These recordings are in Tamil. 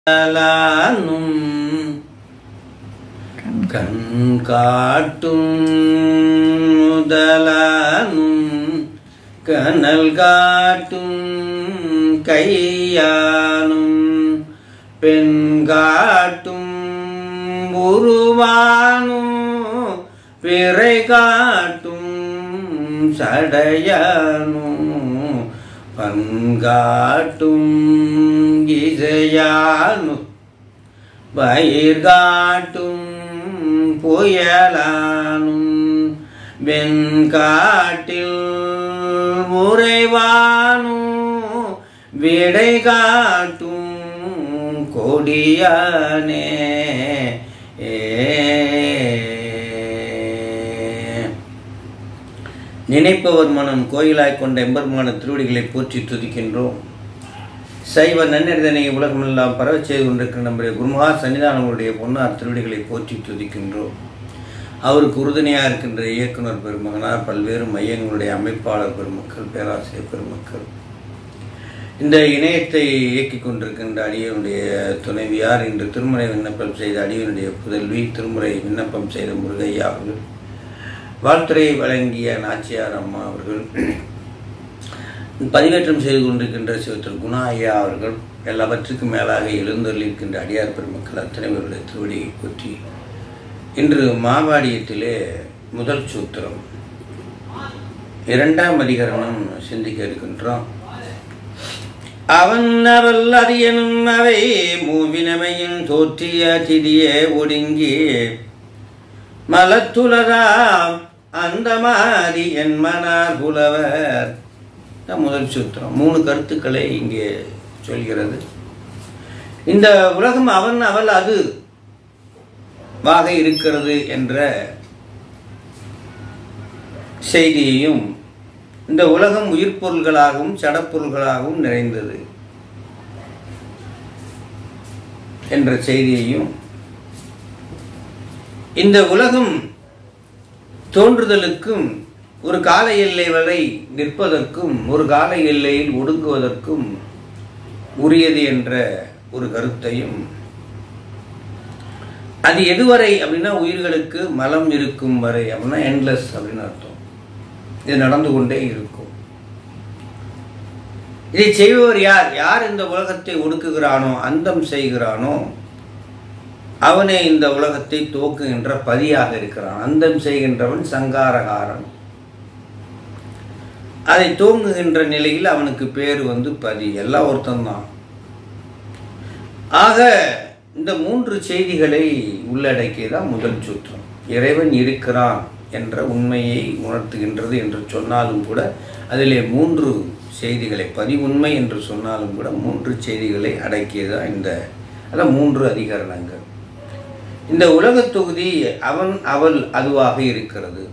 கலானும் கண் காட்டும் முதலானும் கனல் காட்டும் கையானும் பெண் காட்டும் உருவானும் பிறை காட்டும் சடையானும் பண்காட்டும் இசையானு பயிர் காட்டும் புயலானும் வெண்காட்டில் முறைவானும் விடை காட்டும் கொடியானே ஏ நினைப்பவர் மனம் கோயிலாய் கொண்ட எம்பெருமான திருவடிகளை போற்றி துதிக்கின்றோம் சைவ நன்னெறிதனை உலகமெல்லாம் பரவச் செய்து கொண்டிருக்கிற நம்முடைய குருமகா சன்னிதானங்களுடைய பொன்னார் திருவடிகளை போற்றி துதிக்கின்றோம் அவருக்கு உறுதுணையாக இருக்கின்ற இயக்குனர் பெருமகனார் பல்வேறு மையங்களுடைய அமைப்பாளர் பெருமக்கள் பேராசிரியர் பெருமக்கள் இந்த இணையத்தை இயக்கிக் கொண்டிருக்கின்ற அடியனுடைய துணைவியார் இன்று திருமுறை விண்ணப்பம் செய்த அடியனுடைய புதல்வி திருமுறை விண்ணப்பம் செய்த முருகையா அவர்கள் வாழ்த்துறை வழங்கிய நாச்சியார் அம்மா அவர்கள் பதிவேற்றம் செய்து கொண்டிருக்கின்ற சிவத்தர் குணா ஐயா அவர்கள் எல்லாவற்றுக்கும் மேலாக எழுந்தருளிருக்கின்ற அடியார் பெருமக்கள் அத்தனை பேருடைய திருவடியை போற்றி இன்று மாவாடியத்திலே முதல் சூத்திரம் இரண்டாம் அதிகரணம் சிந்திக்க இருக்கின்றோம் அவன் அவள் அறியனும் அவை மூவினமையும் தோற்றிய திதியே ஒடுங்கி மலத்துலராம் அந்த மாதிரி என் மனார் புலவர் முதல் சூத்திரம் மூணு கருத்துக்களை இங்கே சொல்கிறது இந்த உலகம் அவன் அவள் அது வாக இருக்கிறது என்ற செய்தியையும் இந்த உலகம் உயிர் பொருள்களாகவும் சடப்பொருள்களாகவும் நிறைந்தது என்ற செய்தியையும் இந்த உலகம் தோன்றுதலுக்கும் ஒரு கால எல்லை வரை நிற்பதற்கும் ஒரு கால எல்லையில் ஒடுங்குவதற்கும் உரியது என்ற ஒரு கருத்தையும் அது எதுவரை அப்படின்னா உயிர்களுக்கு மலம் இருக்கும் வரை அப்படின்னா என்லெஸ் அப்படின்னு அர்த்தம் இது நடந்து கொண்டே இருக்கும் இதை செய்பவர் யார் யார் இந்த உலகத்தை ஒடுக்குகிறானோ அந்தம் செய்கிறானோ அவனே இந்த உலகத்தை தோக்குகின்ற பதியாக இருக்கிறான் அந்தம் செய்கின்றவன் சங்காரகாரன் அதை தூங்குகின்ற நிலையில் அவனுக்கு பேர் வந்து பதி எல்லாம் ஒருத்தன்தான் ஆக இந்த மூன்று செய்திகளை உள்ளடக்கியதான் முதல் சுற்றம் இறைவன் இருக்கிறான் என்ற உண்மையை உணர்த்துகின்றது என்று சொன்னாலும் கூட அதிலே மூன்று செய்திகளை பதிவுண்மை என்று சொன்னாலும் கூட மூன்று செய்திகளை அடக்கியதான் இந்த அதான் மூன்று அதிகரணங்கள் இந்த உலகத் தொகுதி அவன் அவள் அதுவாக இருக்கிறது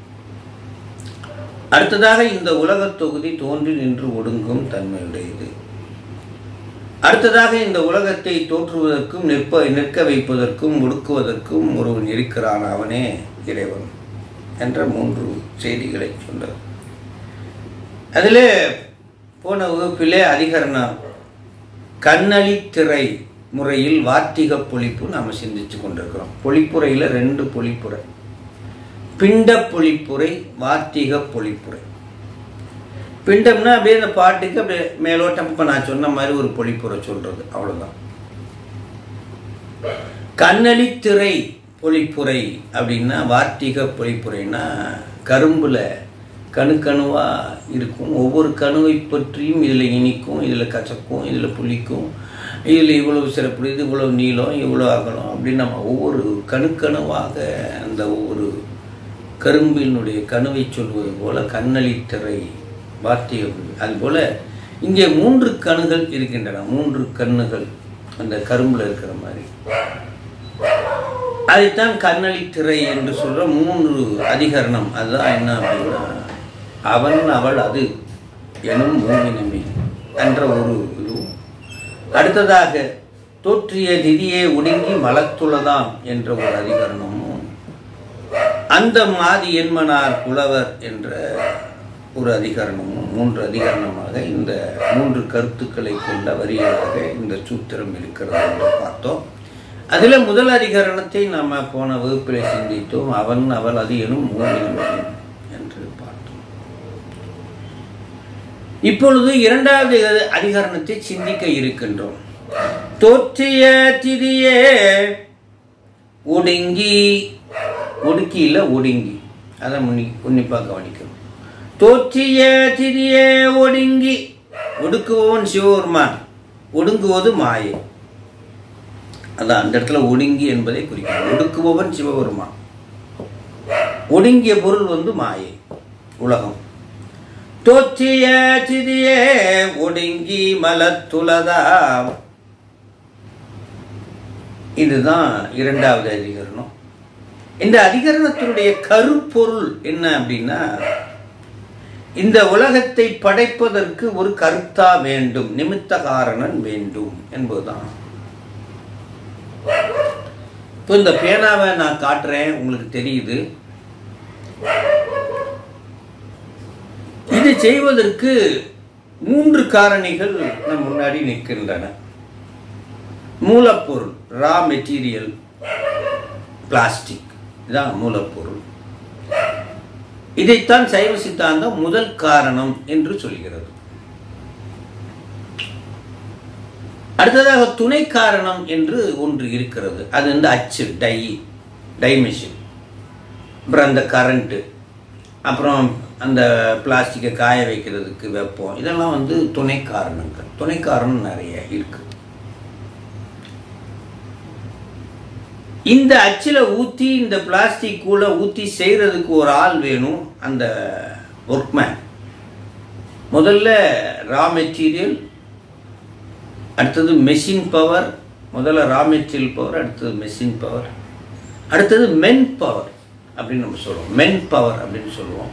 அடுத்ததாக இந்த உலகத் தொகுதி தோன்றி நின்று ஒடுங்கும் தன்மையுடையது அடுத்ததாக இந்த உலகத்தை தோற்றுவதற்கும் நிற்ப நிற்க வைப்பதற்கும் ஒடுக்குவதற்கும் ஒருவன் இருக்கிறான் அவனே இறைவன் என்ற மூன்று செய்திகளை சொன்னார் அதில் போன வகுப்பிலே அதிகரணம் கண்ணளி திரை முறையில் வார்த்திக பொழிப்பு நாம் சிந்திச்சு கொண்டிருக்கிறோம் பொழிப்புரையில் ரெண்டு பொழிப்புரை பிண்ட பொழிப்புரை வார்த்திக பொழிப்புரை பிண்டம்னா அப்படியே அந்த பாட்டுக்கு அப்படியே மேலோட்டம் இப்போ நான் சொன்ன மாதிரி ஒரு பொழிப்புரை சொல்றது அவ்வளோதான் கண்ணளித்திரை பொழிப்புரை அப்படின்னா வார்த்திக பொழிப்புரைனா கரும்புல கணுக்கணுவாக இருக்கும் ஒவ்வொரு கணுவை பற்றியும் இதில் இனிக்கும் இதில் கசக்கும் இதில் புளிக்கும் இதில் இவ்வளவு சிறப்பு இது இவ்வளவு நீளம் இவ்வளோ அகலம் அப்படின்னு நம்ம ஒவ்வொரு கணுக்கணுவாக அந்த ஒவ்வொரு கரும்பினுடைய கணுவை சொல்வது போல கண்ணளித்திரை வார்த்திக அதுபோல் இங்கே மூன்று கணுகள் இருக்கின்றன மூன்று கண்ணுகள் அந்த கரும்பில் இருக்கிற மாதிரி அதைத்தான் கண்ணளி திரை என்று சொல்ற மூன்று அதிகரணம் அதுதான் என்ன அப்படின்னா அவன் அவள் அது எனும் மூமினமே என்ற ஒரு இதுவும் அடுத்ததாக தோற்றிய திதியே ஒடுங்கி மலத்துளதாம் என்ற ஒரு அதிகரணமும் அந்த மாதி என்மனார் புலவர் என்ற ஒரு அதிகரணமும் மூன்று அதிகரணமாக இந்த மூன்று கருத்துக்களை கொண்ட வரிகளாக இந்த சூத்திரம் இருக்கிறது என்று பார்த்தோம் அதில் முதல் அதிகரணத்தை நாம் போன வகுப்பில் சிந்தித்தோம் அவன் அவள் அது எனும் மூவின் என்று பார்த்தோம் இப்பொழுது இரண்டாவது அதிகரணத்தை சிந்திக்க இருக்கின்றோம் தோற்றிய திதியே ஒடுங்கி ஒடுக்கியில் ஒடுங்கி அதை முன்னி உன்னிப்பாக கவனிக்கணும் தோற்றிய திதியே ஒடுங்கி ஒடுக்குபவன் சிவபெருமான் ஒடுங்குவது மாயை அதான் அந்த இடத்துல ஒடுங்கி என்பதை குறிக்கும் ஒடுக்குபவன் சிவபெருமான் ஒடுங்கிய பொருள் வந்து மாயை உலகம் தோற்றிய சிதியே ஒடுங்கி மலத்துலதா இதுதான் இரண்டாவது அதிகரணம் இந்த அதிகரணத்தினுடைய கருப்பொருள் என்ன அப்படின்னா இந்த உலகத்தை படைப்பதற்கு ஒரு கருத்தா வேண்டும் நிமித்த காரணன் வேண்டும் என்பதுதான் இப்போ இந்த பேனாவை நான் காட்டுறேன் உங்களுக்கு தெரியுது இது செய்வதற்கு மூன்று காரணிகள் நம் முன்னாடி நிற்கின்றன மூலப்பொருள் ரா மெட்டீரியல் பிளாஸ்டிக் இதான் மூலப்பொருள் இதைத்தான் சைவ சித்தாந்தம் முதல் காரணம் என்று சொல்கிறது அடுத்ததாக துணை காரணம் என்று ஒன்று இருக்கிறது அது வந்து அச்சு டை டை மிஷின் அப்புறம் அந்த கரண்ட்டு அப்புறம் அந்த பிளாஸ்டிக்கை காய வைக்கிறதுக்கு வெப்பம் இதெல்லாம் வந்து துணை காரணங்கள் துணை காரணம் நிறைய இருக்கு இந்த அச்சில் ஊற்றி இந்த பிளாஸ்டிக் கூட ஊற்றி செய்கிறதுக்கு ஒரு ஆள் வேணும் அந்த ஒர்க்மேன் முதல்ல ரா மெட்டீரியல் அடுத்தது மெஷின் பவர் முதல்ல ரா மெட்டீரியல் பவர் அடுத்தது மெஷின் பவர் அடுத்தது மென் பவர் அப்படின்னு நம்ம சொல்லுவோம் மென் பவர் அப்படின்னு சொல்லுவோம்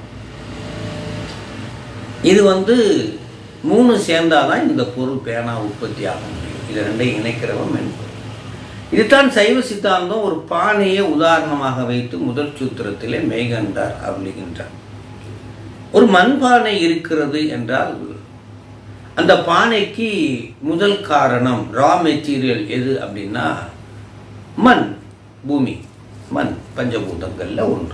இது வந்து மூணு சேர்ந்தாதான் இந்த பொருள் பேனா உற்பத்தி ஆக முடியும் இது ரெண்டையும் இணைக்கிறவன் மென்பொருள் இதுதான் சைவ சித்தாந்தம் ஒரு பானையை உதாரணமாக வைத்து முதல் சூத்திரத்திலே மேகண்டார் அருளுகின்றார் ஒரு மண்பானை இருக்கிறது என்றால் அந்த பானைக்கு முதல் காரணம் ரா மெட்டீரியல் எது அப்படின்னா மண் பூமி மண் பஞ்சபூதங்கள்ல ஒன்று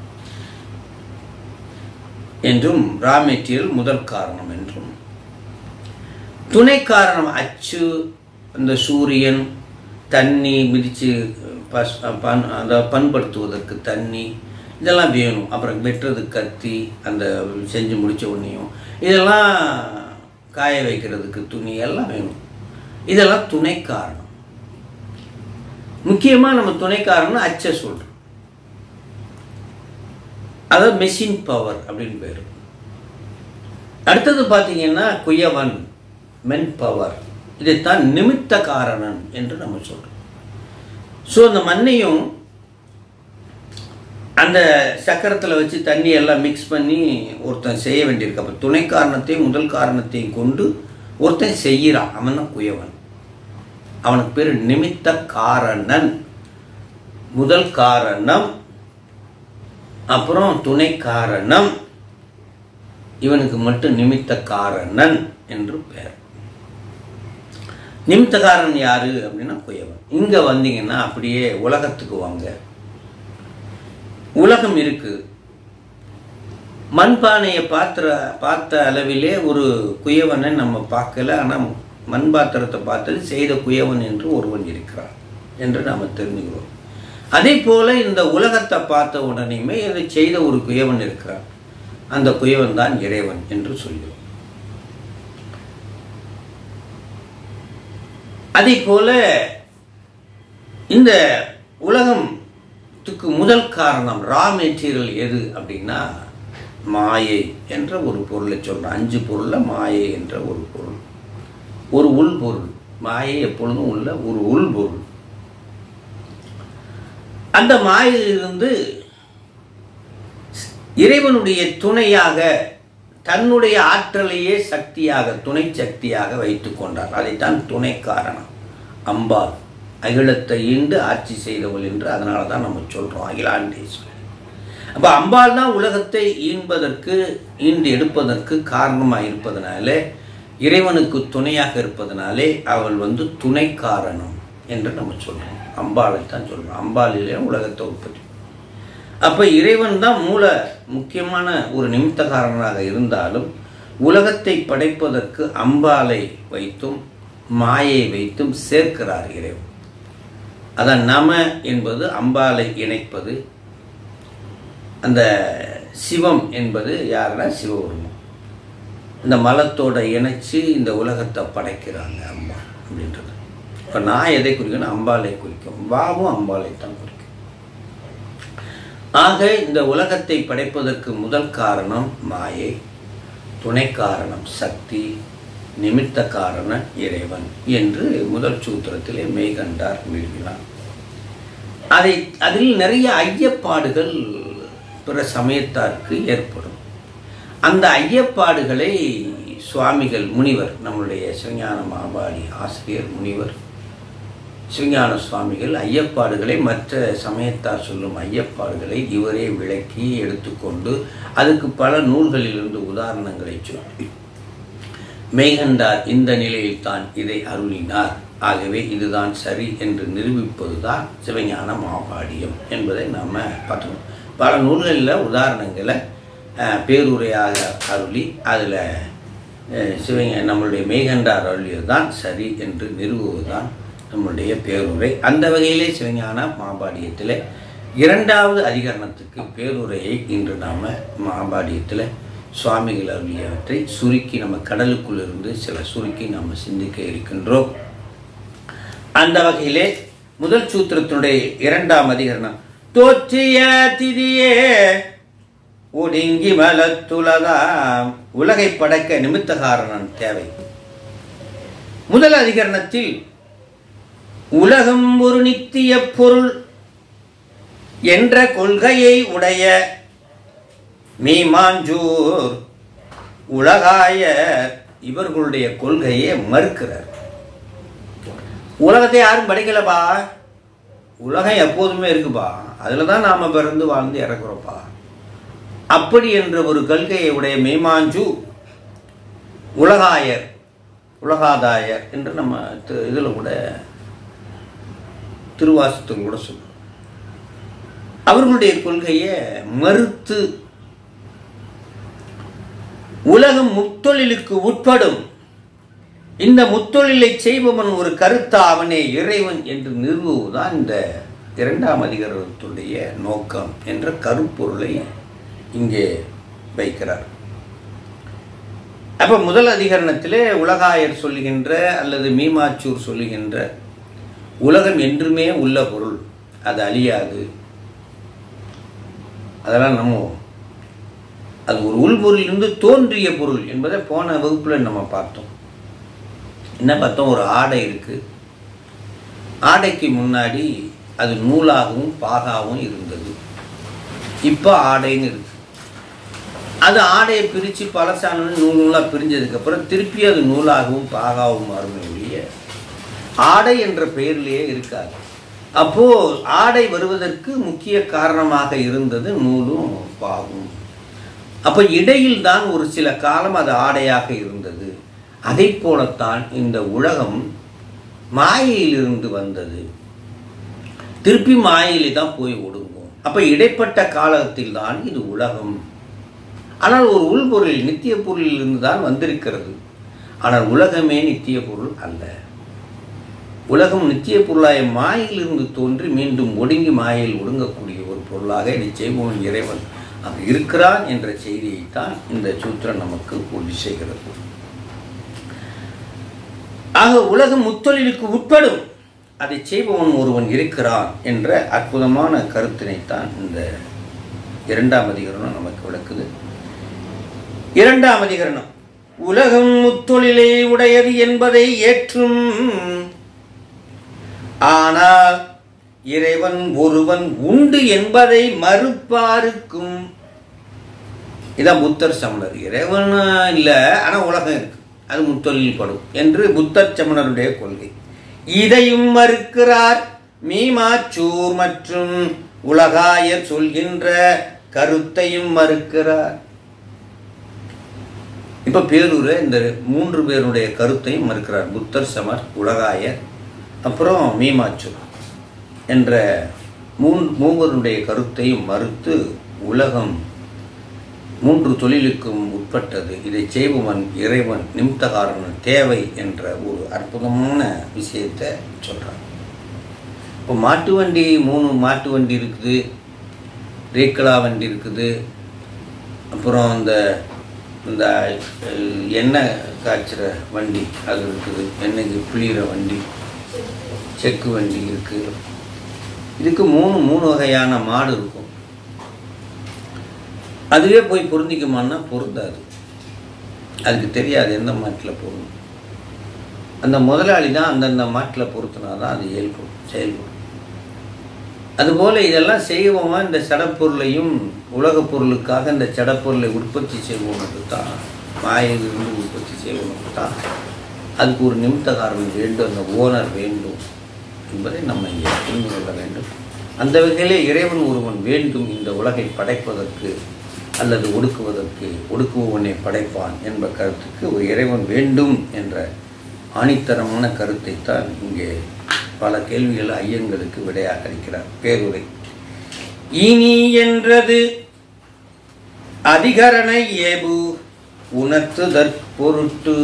என்றும் ரா மெட்டீரியல் முதல் காரணம் என்றும் துணை காரணம் அச்சு அந்த சூரியன் தண்ணி மிதித்து பஸ் பன் அதை பண்படுத்துவதற்கு தண்ணி இதெல்லாம் வேணும் அப்புறம் வெட்டுறதுக்கு கத்தி அந்த செஞ்சு முடித்த உடனேயும் இதெல்லாம் காய வைக்கிறதுக்கு துணி எல்லாம் வேணும் இதெல்லாம் துணை காரணம் முக்கியமாக நம்ம துணை காரணம் அச்சை சொல்கிறோம் அதாவது மெஷின் பவர் அப்படின்னு பேர் அடுத்தது பார்த்தீங்கன்னா குயவன் மென் பவர் இதைத்தான் நிமித்த காரணன் என்று நம்ம சொல்கிறோம் ஸோ அந்த மண்ணையும் அந்த சக்கரத்தில் வச்சு தண்ணி எல்லாம் மிக்ஸ் பண்ணி ஒருத்தன் செய்ய வேண்டியிருக்கு அப்போ துணை காரணத்தையும் முதல் காரணத்தையும் கொண்டு ஒருத்தன் செய்கிறான் அவன் தான் குயவன் அவனுக்கு பேர் நிமித்த காரணன் முதல் காரணம் அப்புறம் துணை காரணம் இவனுக்கு மட்டும் நிமித்த காரணன் என்று பெயர் நிமித்தக்காரன் யாரு அப்படின்னா குயவன் இங்க வந்தீங்கன்னா அப்படியே உலகத்துக்கு வாங்க உலகம் இருக்கு மண்பானையை பாத்திர பார்த்த அளவிலே ஒரு குயவனை நம்ம பார்க்கல ஆனால் மண் பாத்திரத்தை பார்த்தது செய்த குயவன் என்று ஒருவன் இருக்கிறான் என்று நாம் தெரிஞ்சுக்கிறோம் அதே போல இந்த உலகத்தை பார்த்த உடனேயுமே இதை செய்த ஒரு குயவன் இருக்கிறான் அந்த குயவன் தான் இறைவன் என்று சொல்கிறோம் அதே போல இந்த உலகத்துக்கு முதல் காரணம் ரா மெட்டீரியல் எது அப்படின்னா மாயை என்ற ஒரு பொருளை சொல்கிறோம் அஞ்சு பொருளில் மாயை என்ற ஒரு பொருள் ஒரு உள் பொருள் மாயை எப்பொழுதும் உள்ள ஒரு உள் பொருள் அந்த மாயிலிருந்து இறைவனுடைய துணையாக தன்னுடைய ஆற்றலையே சக்தியாக துணை சக்தியாக வைத்து கொண்டார் அதைத்தான் துணை காரணம் அம்பாள் அகிலத்தை ஈண்டு ஆட்சி செய்தவள் என்று அதனால தான் நம்ம சொல்கிறோம் அகிலாண்டேஸ்வரி அப்போ அம்பாள் தான் உலகத்தை ஈன்பதற்கு ஈண்டு எடுப்பதற்கு காரணமாக இருப்பதனால இறைவனுக்கு துணையாக இருப்பதனாலே அவள் வந்து துணை காரணம் என்று நம்ம சொல்றோம் அம்பாளை தான் சொல்றோம் அம்பாளிலே உலகத்தை உற்பத்தி அப்போ இறைவன் தான் மூல முக்கியமான ஒரு நிமித்த காரணராக இருந்தாலும் உலகத்தை படைப்பதற்கு அம்பாலை வைத்தும் மாயை வைத்தும் சேர்க்கிறார் இறைவன் அதான் நம என்பது அம்பாலை இணைப்பது அந்த சிவம் என்பது யாருன்னா சிவபெருமான் இந்த மலத்தோட இணைச்சு இந்த உலகத்தை படைக்கிறாங்க அம்பா அப்படின்றது இப்போ நான் எதை குறிக்கணும் அம்பாலை குறிக்கும் வாவும் அம்பாலை தான் குறிக்கும் ஆக இந்த உலகத்தை படைப்பதற்கு முதல் காரணம் மாயை துணை காரணம் சக்தி நிமித்த காரண இறைவன் என்று முதல் சூத்திரத்திலே மெய்கண்டார் மீழ்கிறார் அதை அதில் நிறைய ஐயப்பாடுகள் பிற சமயத்தாருக்கு ஏற்படும் அந்த ஐயப்பாடுகளை சுவாமிகள் முனிவர் நம்முடைய சிவஞான மாபாடி ஆசிரியர் முனிவர் சிவஞான சுவாமிகள் ஐயப்பாடுகளை மற்ற சமயத்தார் சொல்லும் ஐயப்பாடுகளை இவரே விளக்கி எடுத்துக்கொண்டு அதுக்கு பல நூல்களிலிருந்து உதாரணங்களை சொல்லி மெய்கண்டார் இந்த நிலையில் தான் இதை அருளினார் ஆகவே இதுதான் சரி என்று நிரூபிப்பதுதான் சிவஞான மாபாடியம் என்பதை நாம் பார்த்தோம் பல நூல்களில் உதாரணங்களை அஹ், பேருரையாக அருளி அதில் சிவஞ நம்மளுடைய மெய்கண்டார் அருளியது தான் சரி என்று நிறுவுவதுதான் நம்முடைய பேருரை அந்த வகையிலே சிவஞான மாபாடியத்தில் இரண்டாவது அதிகரணத்துக்கு பேருரையை இன்று நாம் மாபாடியத்தில் சுவாமிகள் அருளியவற்றை சுருக்கி நம்ம கடலுக்குள் இருந்து சில சுருக்கி நாம் சிந்திக்க இருக்கின்றோம் அந்த வகையிலே முதல் சூத்திரத்தினுடைய இரண்டாம் அதிகரணம் தோற்றிய திதியே ஒடுங்கி மலத்துலகாம் உலகை படைக்க நிமித்த காரணம் தேவை முதல் அதிகரணத்தில் உலகம் ஒரு நித்திய பொருள் என்ற கொள்கையை உடைய மீமாஞ்சூர் உலகாயர் இவர்களுடைய கொள்கையை மறுக்கிறார் உலகத்தை யாரும் படைக்கலப்பா உலகம் எப்போதுமே இருக்குப்பா அதில் தான் நாம் பிறந்து வாழ்ந்து இறக்குறோப்பா அப்படி என்ற ஒரு கொள்கையை உடைய மீமாஞ்சு உலகாயர் உலகாதாயர் என்று நம்ம இதில் கூட திருவாசத்தில் கூட சொல்லுவோம் அவர்களுடைய கொள்கையை மறுத்து உலகம் முத்தொழிலுக்கு உட்படும் இந்த முத்தொழிலை செய்பவன் ஒரு கருத்தா அவனே இறைவன் என்று நிறுவுவதுதான் இந்த இரண்டாம் அதிகாரத்துடைய நோக்கம் என்ற கருப்பொருளை இங்கே வைக்கிறார் அப்ப முதல் அதிகரணத்திலே உலகாயர் சொல்லுகின்ற அல்லது மீமாச்சூர் சொல்லுகின்ற உலகம் என்றுமே உள்ள பொருள் அது அழியாது அதெல்லாம் நம்ம அது ஒரு உள்பொருளிலிருந்து தோன்றிய பொருள் என்பதை போன வகுப்பில் நம்ம பார்த்தோம் என்ன பார்த்தோம் ஒரு ஆடை இருக்கு ஆடைக்கு முன்னாடி அது நூலாகவும் பாகாவும் இருந்தது இப்போ ஆடைன்னு இருக்கு அது ஆடையை பிரித்து பழசான நூல் நூலாக பிரிஞ்சதுக்கப்புறம் திருப்பி அது நூலாகவும் பாகாவும் மாறுமே ஒழிய ஆடை என்ற பெயரிலேயே இருக்காது அப்போ ஆடை வருவதற்கு முக்கிய காரணமாக இருந்தது நூலும் பாகும் அப்போ இடையில் தான் ஒரு சில காலம் அது ஆடையாக இருந்தது அதை போலத்தான் இந்த உலகம் மாயையிலிருந்து வந்தது திருப்பி மாயையிலே தான் போய் ஒடுங்கும் அப்ப இடைப்பட்ட காலத்தில் தான் இது உலகம் ஆனால் ஒரு உள்பொருள் நித்திய பொருளிலிருந்து தான் வந்திருக்கிறது ஆனால் உலகமே நித்திய பொருள் அல்ல உலகம் நித்திய பொருளாய மாயிலிருந்து தோன்றி மீண்டும் ஒடுங்கி மாயில் ஒடுங்கக்கூடிய ஒரு பொருளாக இதை செய்வோம் இறைவன் அங்கு இருக்கிறான் என்ற செய்தியைத்தான் இந்த சூத்திரம் நமக்கு உறுதி செய்கிறது ஆக உலகம் முத்தொழிலுக்கு உட்படும் அதை செய்பவன் ஒருவன் இருக்கிறான் என்ற அற்புதமான கருத்தினைத்தான் இந்த இரண்டாம் அதிகரணம் நமக்கு விளக்குது இரண்டாம் அதிகரணம் உலகம் முத்தொழிலை உடையது என்பதை ஏற்றும் ஆனால் இறைவன் ஒருவன் உண்டு என்பதை மறுப்பாருக்கும் இதான் புத்தர் சமணர் இறைவன் இல்லை ஆனால் உலகம் இருக்கு அது முத்தொழில் படும் என்று புத்தர் சமணருடைய கொள்கை இதையும் மறுக்கிறார் மீமாச்சூர் மற்றும் உலகாயர் சொல்கின்ற கருத்தையும் மறுக்கிறார் இப்ப பேரூர இந்த மூன்று பேருடைய கருத்தையும் மறுக்கிறார் புத்தர் சமர் உலகாயர் அப்புறம் மீமாச்சு என்ற மூன் மூவருடைய கருத்தையும் மறுத்து உலகம் மூன்று தொழிலுக்கும் உட்பட்டது இதை செய்பவன் இறைவன் நிமித்தகாரன் தேவை என்ற ஒரு அற்புதமான விஷயத்தை சொல்றான் இப்போ மாட்டு வண்டி மூணு மாட்டு வண்டி இருக்குது ரேக்கலா வண்டி இருக்குது அப்புறம் இந்த இந்த அஹ், எண்ணெய் காய்ச்சுற வண்டி அது இருக்குது எண்ணெய்க்கு புளியிற வண்டி செக்கு வண்டி இருக்குது இதுக்கு மூணு மூணு வகையான மாடு இருக்கும் அதுவே போய் பொருந்திக்குமான்னா பொருந்தாது அதுக்கு தெரியாது எந்த மாட்டில் பொருந்தும் அந்த முதலாளி தான் அந்தந்த மாட்டில் பொருத்தினா தான் அது இயல்படும் செயல்படும் அதுபோல இதெல்லாம் செய்வோமா இந்த சடப்பொருளையும் உலகப் பொருளுக்காக இந்த சடப்பொருளை உற்பத்தி செய்வோனுக்கு தான் மாயிலிருந்து உற்பத்தி செய்வோனுக்கு தான் அதுக்கு ஒரு நிமித்த காரணம் வேண்டும் அந்த ஓனர் வேண்டும் என்பதை நம்ம இங்கே புரிந்து கொள்ள வேண்டும் அந்த வகையிலே இறைவன் ஒருவன் வேண்டும் இந்த உலகை படைப்பதற்கு அல்லது ஒடுக்குவதற்கு ஒடுக்குபவனை படைப்பான் என்ப கருத்துக்கு ஒரு இறைவன் வேண்டும் என்ற ஆணித்தரமான கருத்தை தான் இங்கே பல கேள்விகள் ஐயங்களுக்கு விடையாக அளிக்கிறார் பேருரை இனி என்றது அதிகரண ஏபு உணர்த்துதற் பொருட்டு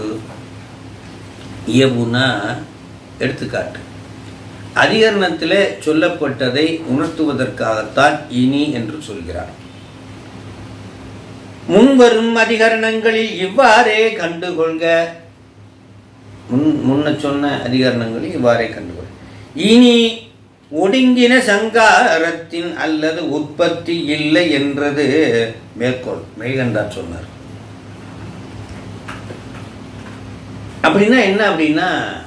ஏபுனா எடுத்துக்காட்டு அதிகரணத்தில் சொல்லப்பட்டதை உணர்த்துவதற்காகத்தான் இனி என்று சொல்கிறார் முன்வரும் அதிகரணங்களில் இவ்வாறே கண்டுகொள்க முன் முன்ன சொன்ன அதிகரணங்களில் இவ்வாறே கண்டுகொள் இனி ஒடுங்கின சங்காரத்தின் அல்லது உற்பத்தி இல்லை என்றது மேற்கோள் மெய்கண்டார் சொன்னார் அப்படின்னா என்ன அப்படின்னா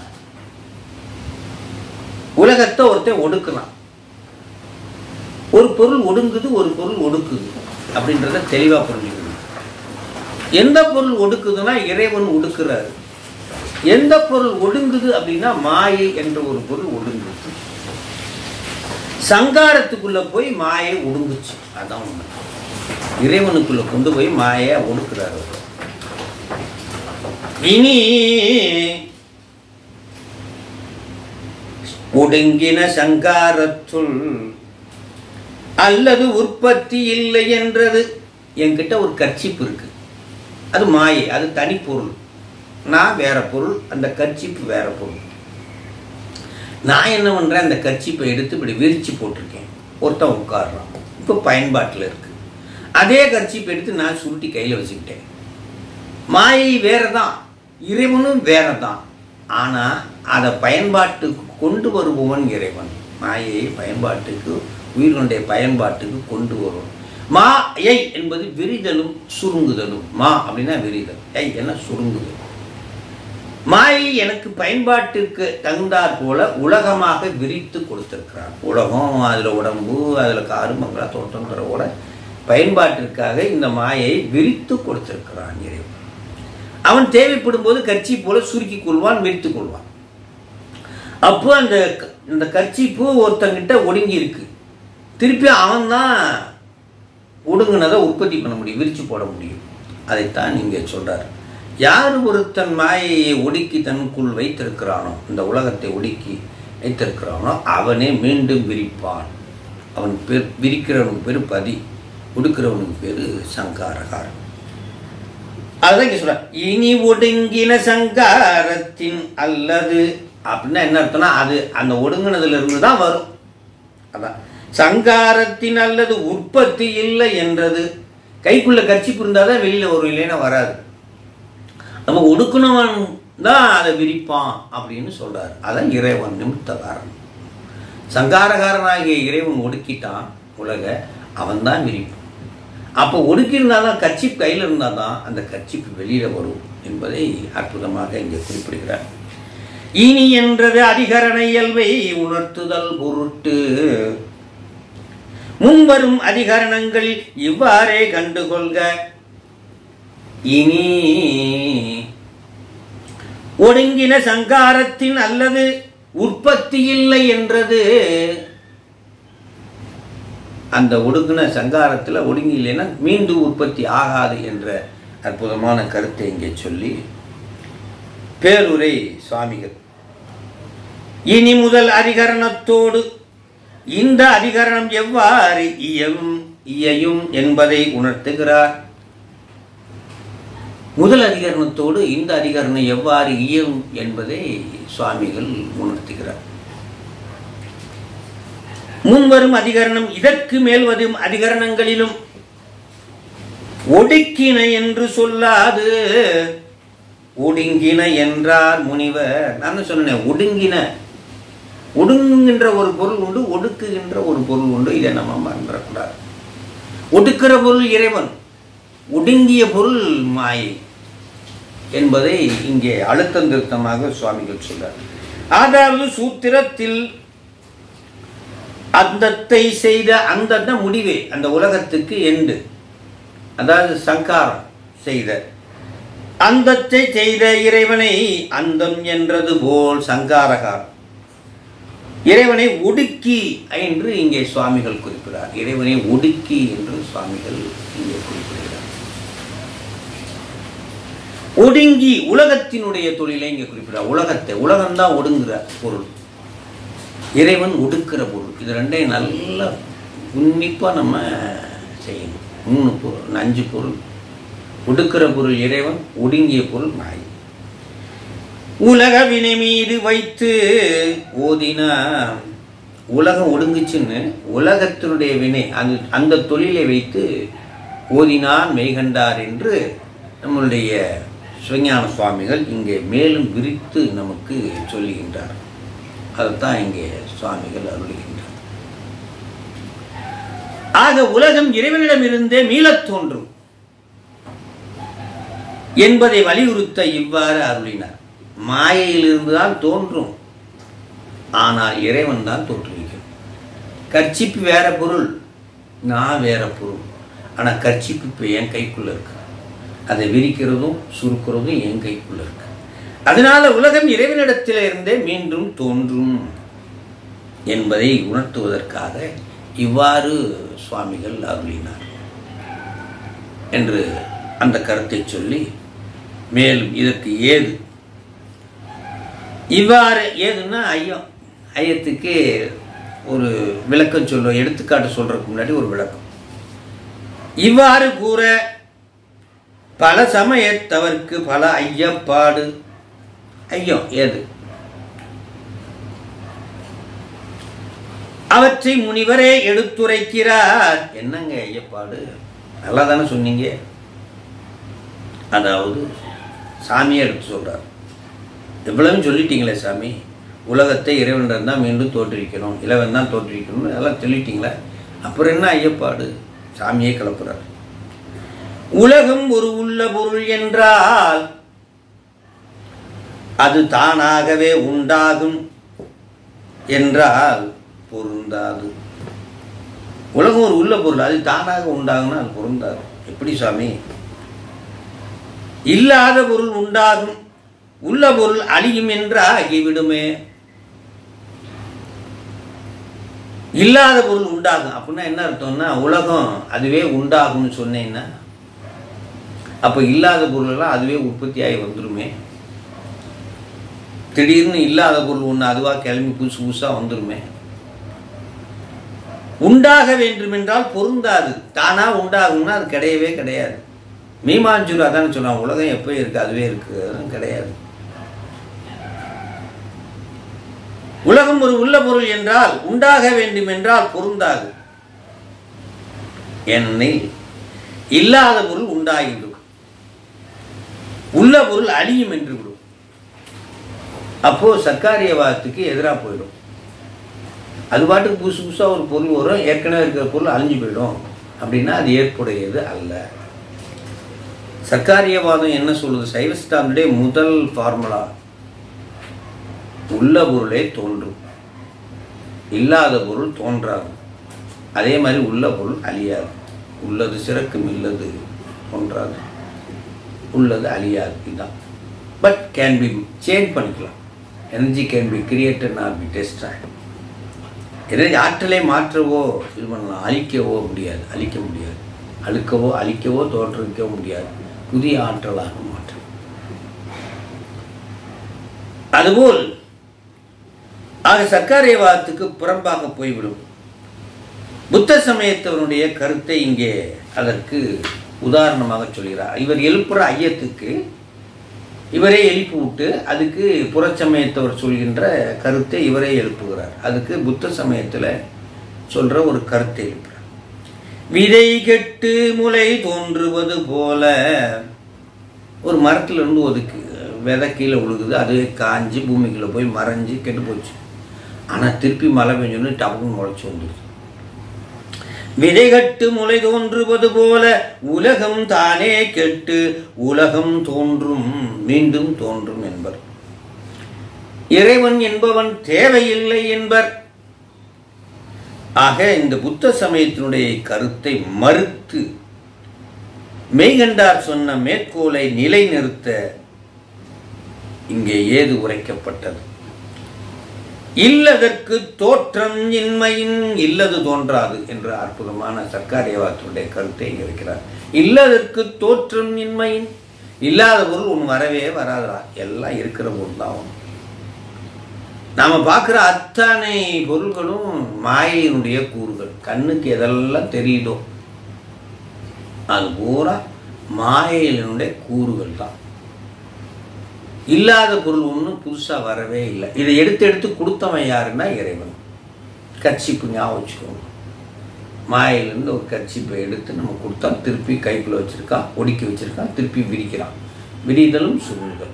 உலகத்தை ஒருத்தன் ஒடுக்கலாம் ஒரு பொருள் ஒடுங்குது ஒரு பொருள் ஒடுக்குது அப்படின்றத தெளிவா புரிஞ்சுக்கணும் எந்த பொருள் ஒடுக்குதுன்னா இறைவன் ஒடுக்குறாரு எந்த பொருள் ஒடுங்குது அப்படின்னா மாயை என்ற ஒரு பொருள் ஒடுங்குது சங்காரத்துக்குள்ள போய் மாயை ஒடுங்குச்சு அதான் உண்மை இறைவனுக்குள்ள கொண்டு போய் மாயை ஒடுக்குறாரு அவர். இனி ஒடுங்கின சங்காரத்துள் அல்லது உற்பத்தி இல்லை என்றது என்கிட்ட ஒரு கர்ச்சிப்பு இருக்கு அது மாயை அது தனிப்பொருள் நான் வேற பொருள் அந்த கர்ச்சிப்பு வேற பொருள் நான் என்ன பண்ணுறேன் அந்த கர்ச்சிப்பை எடுத்து இப்படி விரிச்சு போட்டிருக்கேன் ஒருத்தன் உட்காடுறான் இப்போ பயன்பாட்டில் இருக்கு அதே கர்ச்சிப்பை எடுத்து நான் சுருட்டி கையில் வச்சுக்கிட்டேன் மாயை வேற தான் இறைவனும் வேற தான் ஆனால் அதை பயன்பாட்டுக்கு கொண்டு வருபவன் இறைவன் மாயையை பயன்பாட்டுக்கு உயிர்களுடைய பயன்பாட்டுக்கு கொண்டு வருவன் மா ஐ என்பது விரிதலும் சுருங்குதலும் மா அப்படின்னா விரிதல் ஐ என்ன சுருங்குதல் மாயை எனக்கு பயன்பாட்டிற்கு தகுந்தாற் போல உலகமாக விரித்து கொடுத்திருக்கிறான் உலகம் அதில் உடம்பு அதில் காரு மங்களா தோட்டங்கிறவோட பயன்பாட்டிற்காக இந்த மாயை விரித்து கொடுத்திருக்கிறான் இறைவன் அவன் தேவைப்படும் போது கட்சி போல சுருக்கி கொள்வான் விரித்து கொள்வான் அப்போ அந்த க- இந்த கர்ச்சிப்பு ஒருத்தங்கிட்ட ஒடுங்கி இருக்கு திருப்பி அவன் தான் ஒடுங்கினதை உற்பத்தி பண்ண முடியும் விரிச்சு போட முடியும் அதைத்தான் இங்கே சொல்றார் யார் ஒருத்தன் மாயையை ஒடுக்கி தனக்குள் வைத்திருக்கிறானோ இந்த உலகத்தை ஒடுக்கி வைத்திருக்கிறானோ அவனே மீண்டும் விரிப்பான் அவன் பேர் விரிக்கிறவனுக்கு பேர் பதி ஒடுக்கிறவனுக்கு பேர் சங்காரகாரன் அதுதான் இங்க சொல்ற இனி ஒடுங்கின சங்காரத்தின் அல்லது அப்படின்னா என்ன அர்த்தம்னா அது அந்த ஒடுங்கினதுல இருந்து தான் வரும் அதான் சங்காரத்தின் அல்லது உற்பத்தி இல்லை என்றது கைக்குள்ள கர்ச்சிப்பு இருந்தால் தான் வெளியில வரும் இல்லைன்னா வராது நம்ம ஒடுக்குனவன் தான் அதை விரிப்பான் அப்படின்னு சொல்றாரு அதான் இறைவன் நிமித்தகாரன் சங்காரகாரனாகிய இறைவன் ஒடுக்கிட்டான் உலக அவன் தான் விரிப்பான் அப்போ ஒடுக்கியிருந்தால் தான் கர்ச்சிப் கையில் இருந்தால் தான் அந்த கர்ச்சிப்பு வெளியில வரும் என்பதை அற்புதமாக இங்கே குறிப்பிடுகிறார் இனி என்றது அதிகரண இயல்பை உணர்த்துதல் பொருட்டு முன்வரும் அதிகரணங்கள் இவ்வாறே கண்டுகொள்க இனி ஒடுங்கின சங்காரத்தின் அல்லது உற்பத்தி இல்லை என்றது அந்த ஒடுங்கின சங்காரத்தில் ஒடுங்கி இல்லைன்னா மீண்டும் உற்பத்தி ஆகாது என்ற அற்புதமான கருத்தை இங்கே சொல்லி பேருரை சுவாமிகள் இனி முதல் அதிகரணத்தோடு இந்த அதிகரணம் எவ்வாறு இயம் இயையும் என்பதை உணர்த்துகிறார் முதல் அதிகரணத்தோடு இந்த அதிகரணம் எவ்வாறு இயலும் என்பதை சுவாமிகள் உணர்த்துகிறார் முன்வரும் அதிகரணம் இதற்கு மேல் வரும் அதிகரணங்களிலும் ஒடுக்கின என்று சொல்லாது ஒடுங்கின என்றார் முனிவர் நான் சொன்னேன் ஒடுங்கின ஒடுங்குகின்ற ஒரு பொருள் உண்டு ஒடுக்குகின்ற ஒரு பொருள் உண்டு இதை நம்ம மறந்துடக்கூடாது ஒடுக்கிற பொருள் இறைவன் ஒடுங்கிய பொருள் மாயை என்பதை இங்கே அழுத்தம் திருத்தமாக சுவாமிகள் சொல்றார் அதாவது சூத்திரத்தில் அந்தத்தை செய்த அந்த முடிவே அந்த உலகத்துக்கு எண்டு அதாவது சங்காரம் செய்த அந்தத்தை செய்த இறைவனை அந்தம் என்றது போல் சங்காரகாரம் இறைவனை ஒடுக்கி என்று இங்கே சுவாமிகள் குறிப்பிடார் இறைவனை ஒடுக்கி என்று சுவாமிகள் இங்கே குறிப்பிடுகிறார் ஒடுங்கி உலகத்தினுடைய தொழிலை இங்கே குறிப்பிடார் உலகத்தை உலகம்தான் ஒடுங்குற பொருள் இறைவன் ஒடுக்கிற பொருள் இது ரெண்டையும் நல்லா உன்னிப்பாக நம்ம செய்யணும் மூணு பொருள் அஞ்சு பொருள் ஒடுக்கிற பொருள் இறைவன் ஒடுங்கிய பொருள் நாய் உலக வினை மீது வைத்து ஓதினா உலகம் ஒடுங்குச்சுன்னு உலகத்தினுடைய வினை அந்த அந்த தொழிலை வைத்து ஓதினான் மெய்கண்டார் என்று நம்மளுடைய சிவஞான சுவாமிகள் இங்கே மேலும் விரித்து நமக்கு சொல்லுகின்றார் அதைத்தான் இங்கே சுவாமிகள் அருளுகின்றார் ஆக உலகம் இறைவனிடமிருந்தே மீளத் தோன்றும் என்பதை வலியுறுத்த இவ்வாறு அருளினார் மாயையிலிருந்து தான் தோன்றும் ஆனால் இறைவன் தான் தோற்றுவிக்கும் கர்ச்சிப்பு வேற பொருள் நான் வேற பொருள் ஆனால் கர்ச்சிப்பு இப்போ என் கைக்குள்ள இருக்கு அதை விரிக்கிறதும் சுருக்கிறதும் என் கைக்குள்ள இருக்கு அதனால உலகம் இறைவனிடத்தில் இருந்தே மீண்டும் தோன்றும் என்பதை உணர்த்துவதற்காக இவ்வாறு சுவாமிகள் அருளினார் என்று அந்த கருத்தை சொல்லி மேலும் இதற்கு ஏது இவ்வாறு ஏதுன்னா ஐயம் ஐயத்துக்கு ஒரு விளக்கம் சொல்ல எடுத்துக்காட்டு சொல்றதுக்கு முன்னாடி ஒரு விளக்கம் இவ்வாறு கூற பல சமயத்தவர்க்கு பல ஐயப்பாடு ஐயம் ஏது அவற்றை முனிவரே எடுத்துரைக்கிறார் என்னங்க ஐயப்பாடு நல்லா தானே சொன்னீங்க அதாவது சாமியை எடுத்து சொல்றார் எவ்வளவு சொல்லிட்டீங்களே சாமி உலகத்தை இறைவனிடம் தான் மீண்டும் தோற்றுவிக்கணும் இறைவன் தான் தோற்றுவிக்கணும் அதெல்லாம் சொல்லிட்டீங்களே அப்புறம் என்ன ஐயப்பாடு சாமியே கிளப்புறார் உலகம் ஒரு உள்ள பொருள் என்றால் அது தானாகவே உண்டாகும் என்றால் பொருந்தாது உலகம் ஒரு உள்ள பொருள் அது தானாக உண்டாகும்னா அது பொருந்தாது எப்படி சாமி இல்லாத பொருள் உண்டாகும் உள்ள பொருள் அழியும் என்று ஆகிவிடுமே இல்லாத பொருள் உண்டாகும் அப்படின்னா என்ன அர்த்தம்னா உலகம் அதுவே உண்டாகும்னு சொன்னேன்னா அப்போ இல்லாத பொருளெல்லாம் அதுவே உற்பத்தி ஆகி வந்துருமே திடீர்னு இல்லாத பொருள் ஒன்று அதுவாக கிளம்பி புதுசு புதுசாக வந்துருமே உண்டாக வேண்டுமென்றால் பொருந்தாது தானா உண்டாகும்னா அது கிடையவே கிடையாது மீமாஞ்சூர் அதானே சொன்னான் உலகம் எப்போ இருக்கு அதுவே இருக்கு அதெல்லாம் கிடையாது உலகம் ஒரு உள்ள பொருள் என்றால் உண்டாக வேண்டும் என்றால் பொருந்தாது ஏனெனில் இல்லாத பொருள் உண்டாகிவிடும் உள்ள பொருள் அழியும் என்று விடும் அப்போ சர்க்காரியவாதத்துக்கு எதிராக போயிடும் அது பாட்டுக்கு புதுசு புதுசாக ஒரு பொருள் வரும் ஏற்கனவே இருக்கிற பொருள் அழிஞ்சு போயிடும் அப்படின்னா அது ஏற்புடையது அல்ல சர்க்காரியவாதம் என்ன சொல்லுது சைவ சித்தாந்தனுடைய முதல் ஃபார்முலா உள்ள பொருளே தோன்றும் இல்லாத பொருள் தோன்றாது அதே மாதிரி உள்ள பொருள் அழியாது உள்ளது சிறக்கும் இல்லது தோன்றாது உள்ளது அழியாது இதுதான் பட் கேன் பி சேஞ்ச் பண்ணிக்கலாம் energy can be created not be test எதை ஆற்றலை மாற்றவோ இது பண்ணலாம் அழிக்கவோ முடியாது அழிக்க முடியாது அழுக்கவோ அழிக்கவோ தோற்றுவிக்கவோ முடியாது புதிய ஆற்றலாக மாற்றும் அதுபோல் ஆக சர்க்காரியவாதத்துக்கு புறம்பாக போய்விடும் புத்த சமயத்தவனுடைய கருத்தை இங்கே அதற்கு உதாரணமாக சொல்கிறார் இவர் எழுப்புற ஐயத்துக்கு இவரே எழுப்பி விட்டு அதுக்கு புறச்சமயத்தவர் சொல்கின்ற கருத்தை இவரே எழுப்புகிறார் அதுக்கு புத்த சமயத்தில் சொல்ற ஒரு கருத்தை எழுப்புறார் விதை கெட்டு முளை தோன்றுவது போல ஒரு மரத்துல இருந்து ஒதுக்கு விதை கீழே விழுகுது அது காஞ்சி பூமிக்குள்ள போய் மறைஞ்சு கெட்டு போச்சு ஆனால் திருப்பி மழை பெஞ்சோன்னு டப்புன்னு முளைச்சி வந்துடுது விதைகட்டு முளை தோன்றுவது போல உலகம் தானே கெட்டு உலகம் தோன்றும் மீண்டும் தோன்றும் என்பர் இறைவன் என்பவன் தேவையில்லை என்பர் ஆக இந்த புத்த சமயத்தினுடைய கருத்தை மறுத்து மெய்கண்டார் சொன்ன மேற்கோளை நிலைநிறுத்த இங்கே ஏது உரைக்கப்பட்டது இல்லதற்கு தோற்றம் இன்மையின் இல்லது தோன்றாது என்ற அற்புதமான சர்க்காரியவாதத்துடைய கருத்தை இங்கே வைக்கிறார் இல்லதற்கு தோற்றம் இன்மையின் இல்லாத பொருள் ஒன்று வரவே வராதா எல்லாம் இருக்கிற பொருள் தான் ஒன்று நாம் பார்க்குற அத்தனை பொருள்களும் மாயையினுடைய கூறுகள் கண்ணுக்கு எதெல்லாம் தெரியுதோ அது பூரா மாயையினுடைய கூறுகள் தான் இல்லாத பொருள் ஒன்றும் புதுசாக வரவே இல்லை இதை எடுத்து எடுத்து கொடுத்தவன் யாருன்னா இறைவன் கட்சிப்பு ஞாபகம் வச்சுக்கோங்க மாயிலிருந்து ஒரு கட்சிப்பை எடுத்து நம்ம கொடுத்தா திருப்பி கைக்குள்ள வச்சுருக்கான் ஒடுக்கி வச்சுருக்கான் திருப்பி விரிக்கிறான் விரிதலும் சுருங்குதல்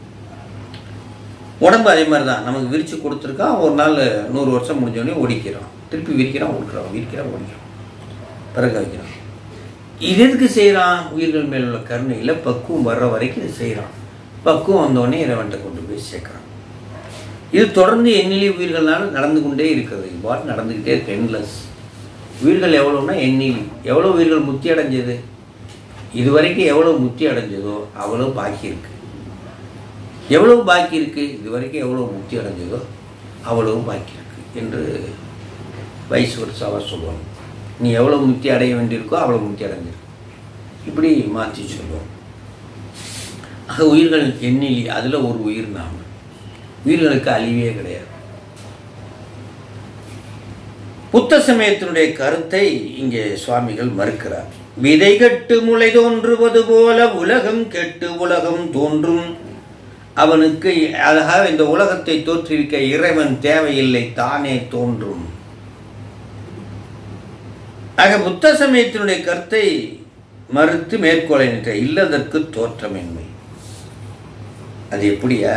உடம்பு அதே மாதிரி தான் நமக்கு விரித்து கொடுத்துருக்கான் ஒரு நாள் நூறு வருஷம் முடிஞ்சோடனே ஒடிக்கிறான் திருப்பி விரிக்கிறான் ஒடுக்கிறான் விரிக்கிறான் ஒடிக்கிறான் பிறகு வைக்கிறான் இது எதுக்கு செய்கிறான் உயிர்கள் மேல் உள்ள கருணையில் பக்குவம் வர்ற வரைக்கும் இது செய்கிறான் பக்குவம் வந்தோடனே இறைவன்ட்ட கொண்டு போய் சேர்க்குறான் இது தொடர்ந்து எண்ணிலி உயிர்களால் நடந்து கொண்டே இருக்கிறது இது பாட்டு நடந்துக்கிட்டே இருக்கு என்லெஸ் உயிர்கள் எவ்வளோன்னா எண்ணிலி எவ்வளோ உயிர்கள் முத்தி அடைஞ்சது இது வரைக்கும் எவ்வளோ முத்தி அடைஞ்சதோ அவ்வளோ பாக்கி இருக்கு எவ்வளவு பாக்கி இருக்கு இது வரைக்கும் எவ்வளோ முக்தி அடைஞ்சதோ அவ்வளவு பாக்கி இருக்கு என்று வயசு வருஷாவாக சொல்லுவாங்க நீ எவ்வளோ முக்தி அடைய வேண்டியிருக்கோ அவ்வளோ முக்தி அடைஞ்சிருக்கு இப்படி மாற்றி சொல்லுவோம் ஆக உயிர்கள் எண்ணிலி அதில் ஒரு உயிர் நாம் உயிர்களுக்கு அழிவே கிடையாது புத்த சமயத்தினுடைய கருத்தை இங்கே சுவாமிகள் மறுக்கிறார் விதை கட்டு முளை தோன்றுவது போல உலகம் கெட்டு உலகம் தோன்றும் அவனுக்கு அழகாக இந்த உலகத்தை தோற்றுவிக்க இறைவன் தேவையில்லை தானே தோன்றும் ஆக புத்த சமயத்தினுடைய கருத்தை மறுத்து மேற்கோளை நிற்ற இல்லதற்கு தோற்றமின்மை அது எப்படியா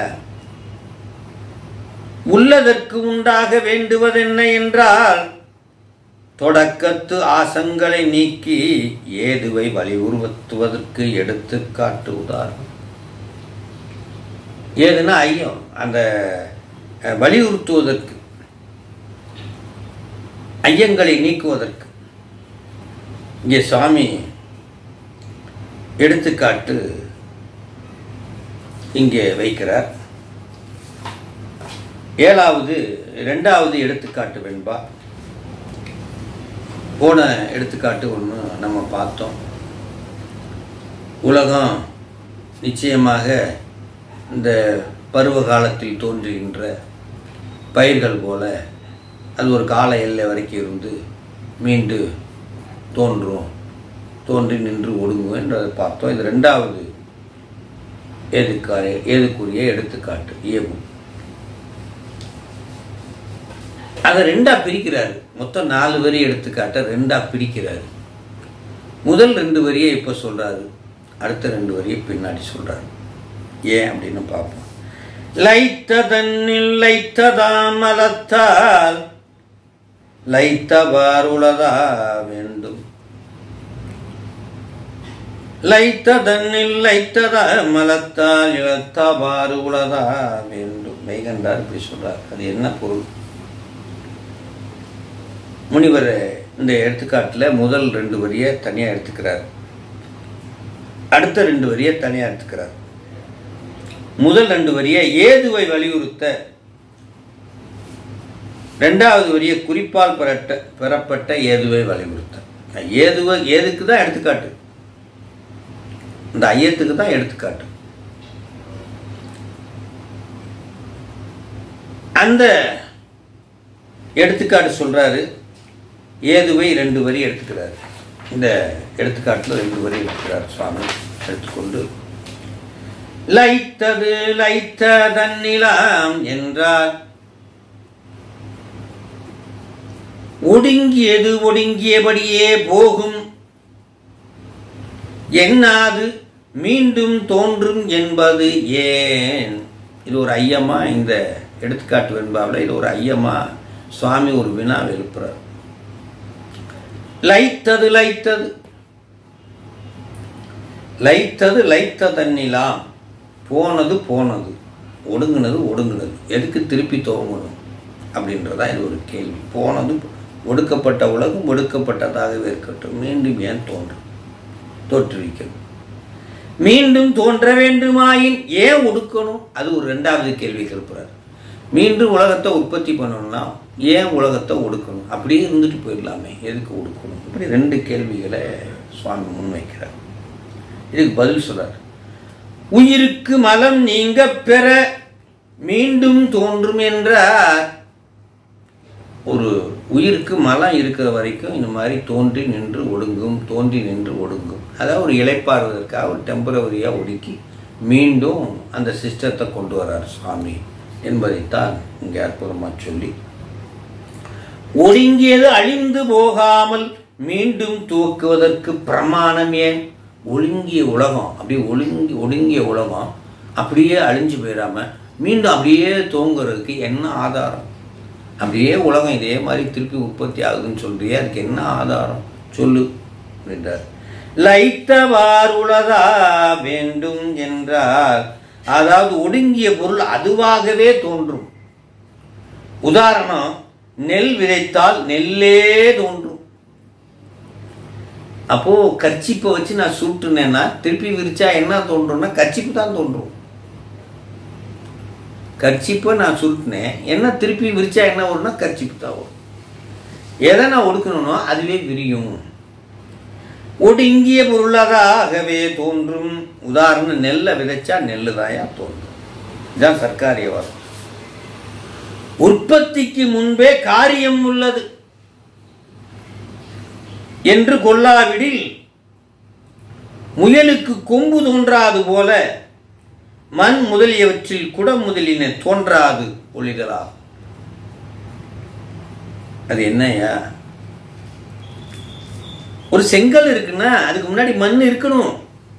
உள்ளதற்கு உண்டாக வேண்டுவதென்ன என்றால் தொடக்கத்து ஆசங்களை நீக்கி ஏதுவை வலியுறுத்துவதற்கு எடுத்துக்காட்டு உதாரணம் ஏதுன்னா ஐயம் அந்த அஹ், வலியுறுத்துவதற்கு ஐயங்களை நீக்குவதற்கு இங்கே சுவாமி எடுத்துக்காட்டு இங்கே வைக்கிறார் ஏழாவது ரெண்டாவது எடுத்துக்காட்டு வெண்பா போன எடுத்துக்காட்டு ஒன்று நம்ம பார்த்தோம் உலகம் நிச்சயமாக இந்த பருவ காலத்தில் தோன்றுகின்ற பயிர்கள் போல அது ஒரு கால எல்லை வரைக்கும் இருந்து மீண்டு தோன்றும் தோன்றி நின்று ஒடுங்கும் என்றதை பார்த்தோம் இது ரெண்டாவது ஏதுக்கார ஏதுக்குரிய எடுத்துக்காட்டு இயல்பு அதை ரெண்டா பிரிக்கிறாரு மொத்தம் நாலு வரி எடுத்துக்காட்ட ரெண்டா பிரிக்கிறாரு முதல் ரெண்டு வரியை இப்போ சொல்றாரு அடுத்த ரெண்டு வரியை பின்னாடி சொல்றாரு ஏன் அப்படின்னு பார்ப்போம் லைத்ததன்னில் லைத்ததாம் மலத்தால் லைத்தவார் உளதா வேண்டும் லைத்ததன்னில் லைத்ததா மலத்தால் இழத்தவாறு உளதா வேண்டும் மெய்கண்டார் இப்படி சொல்றார் அது என்ன பொருள் முனிவர் இந்த எடுத்துக்காட்டில் முதல் ரெண்டு வரியை தனியாக எடுத்துக்கிறார் அடுத்த ரெண்டு வரியை தனியாக எடுத்துக்கிறார் முதல் ரெண்டு வரியை ஏதுவை வலியுறுத்த ரெண்டாவது வரிய குறிப்பால் பெறட்ட பெறப்பட்ட ஏதுவை வலியுறுத்தல் ஏதுவை ஏதுக்கு தான் எடுத்துக்காட்டு இந்த ஐயத்துக்கு தான் எடுத்துக்காட்டு அந்த எடுத்துக்காட்டு சொல்றாரு ஏதுவை ரெண்டு வரி எடுத்துக்கிறாரு இந்த எடுத்துக்காட்டில் ரெண்டு வரி எடுத்துக்கிறார் சுவாமி எடுத்துக்கொண்டு லைத்தது லைத்த தன்னிலாம் என்றால் ஒடுங்கியது ஒடுங்கியபடியே போகும் எண்ணாது மீண்டும் தோன்றும் என்பது ஏன் இது ஒரு ஐயமா இந்த எடுத்துக்காட்டு வெண்பாவில் இது ஒரு ஐயமா சுவாமி ஒரு வினா எழுப்புறார் லைத்தது லைத்தது லைத்தது லைத்த தண்ணிலாம் போனது போனது ஒடுங்குனது ஒடுங்குனது எதுக்கு திருப்பி துவங்கணும் அப்படின்றதா இது ஒரு கேள்வி போனது ஒடுக்கப்பட்ட உலகம் ஒடுக்கப்பட்டதாகவே இருக்கட்டும் மீண்டும் ஏன் தோன்றும் தோற்றுவிக்கணும் மீண்டும் தோன்ற வேண்டுமாயின் ஏன் ஒடுக்கணும் அது ஒரு ரெண்டாவது கேள்வி எழுப்புறாரு மீண்டும் உலகத்தை உற்பத்தி பண்ணணும்னா ஏன் உலகத்தை ஒடுக்கணும் அப்படியே இருந்துட்டு போயிடலாமே எதுக்கு ஒடுக்கணும் இப்படி ரெண்டு கேள்விகளை சுவாமி முன்வைக்கிறார் இதுக்கு பதில் சொல்றார் உயிருக்கு மலம் நீங்க பெற மீண்டும் தோன்றும் என்றார் ஒரு உயிருக்கு மலம் இருக்கிற வரைக்கும் இந்த மாதிரி தோன்றி நின்று ஒடுங்கும் தோன்றி நின்று ஒடுங்கும் அதாவது ஒரு இழைப்பாறுவதற்காக ஒரு டெம்பரவரியாக ஒடுக்கி மீண்டும் அந்த சிஸ்டத்தை கொண்டு வரார் சுவாமி என்பதைத்தான் இங்கே அற்புதமாக சொல்லி ஒடுங்கியது அழிந்து போகாமல் மீண்டும் துவக்குவதற்கு பிரமாணம் ஏன் ஒழுங்கிய உலகம் அப்படியே ஒழுங்கி ஒடுங்கிய உலகம் அப்படியே அழிஞ்சு போயிடாம மீண்டும் அப்படியே தோங்குறதுக்கு என்ன ஆதாரம் அப்படியே உலகம் இதே மாதிரி திருப்பி உற்பத்தி ஆகுதுன்னு சொல்றியே அதுக்கு என்ன ஆதாரம் சொல்லு அப்படின்றார் லைத்தவார் உலகா வேண்டும் என்றால் அதாவது ஒடுங்கிய பொருள் அதுவாகவே தோன்றும் உதாரணம் நெல் விதைத்தால் நெல்லே தோன்றும் அப்போ கர்ச்சிப்பை வச்சு நான் சுட்டுனேன்னா திருப்பி விரிச்சா என்ன தோன்றும்னா கர்ச்சிப்பு தான் தோன்றும் கர்ச்சிப்பை நான் சுருட்டினேன் என்ன திருப்பி விரிச்சா என்ன வரும்னா கர்ச்சிப்பு தான் வரும் எதை நான் ஒடுக்கணும்னோ அதுவே விரியும் ஒடுங்கிய பொருளாகவே தோன்றும் உதாரணம் நெல்லை விதைச்சா நெல்லு தாயா தோன்றும் இதுதான் சர்க்காரியவாதம் உற்பத்திக்கு முன்பே காரியம் உள்ளது என்று கொல்லாவிடில் முயலுக்கு கொம்பு தோன்றாது போல மண் முதலியவற்றில் குடம் முதலின தோன்றாது ஒளிகளா அது என்னையா ஒரு செங்கல் இருக்குன்னா அதுக்கு முன்னாடி மண் இருக்கணும்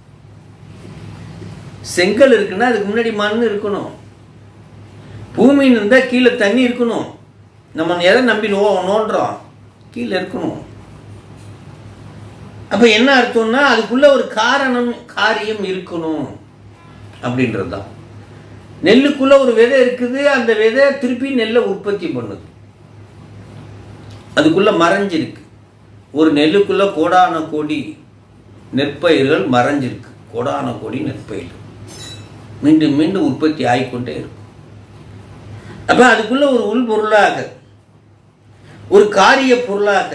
செங்கல் இருக்குன்னா அதுக்கு முன்னாடி மண் இருக்கணும் பூமின்னு இருந்தால் கீழே தண்ணி இருக்கணும் நம்ம எதை நம்பி நோ நோண்டுறோம் கீழே இருக்கணும் அப்போ என்ன அர்த்தம்னா அதுக்குள்ள ஒரு காரணம் காரியம் இருக்கணும் அப்படின்றது தான் நெல்லுக்குள்ள ஒரு விதை இருக்குது அந்த விதை திருப்பி நெல்லை உற்பத்தி பண்ணுது அதுக்குள்ள மறைஞ்சிருக்கு ஒரு நெல்லுக்குள்ள கோடான கோடி நெற்பயிர்கள் மறைஞ்சிருக்கு கோடான கோடி நெற்பயிர்கள் மீண்டும் மீண்டும் உற்பத்தி ஆகிக்கொண்டே இருக்கும் அப்ப அதுக்குள்ள ஒரு உள் பொருளாக ஒரு காரிய பொருளாக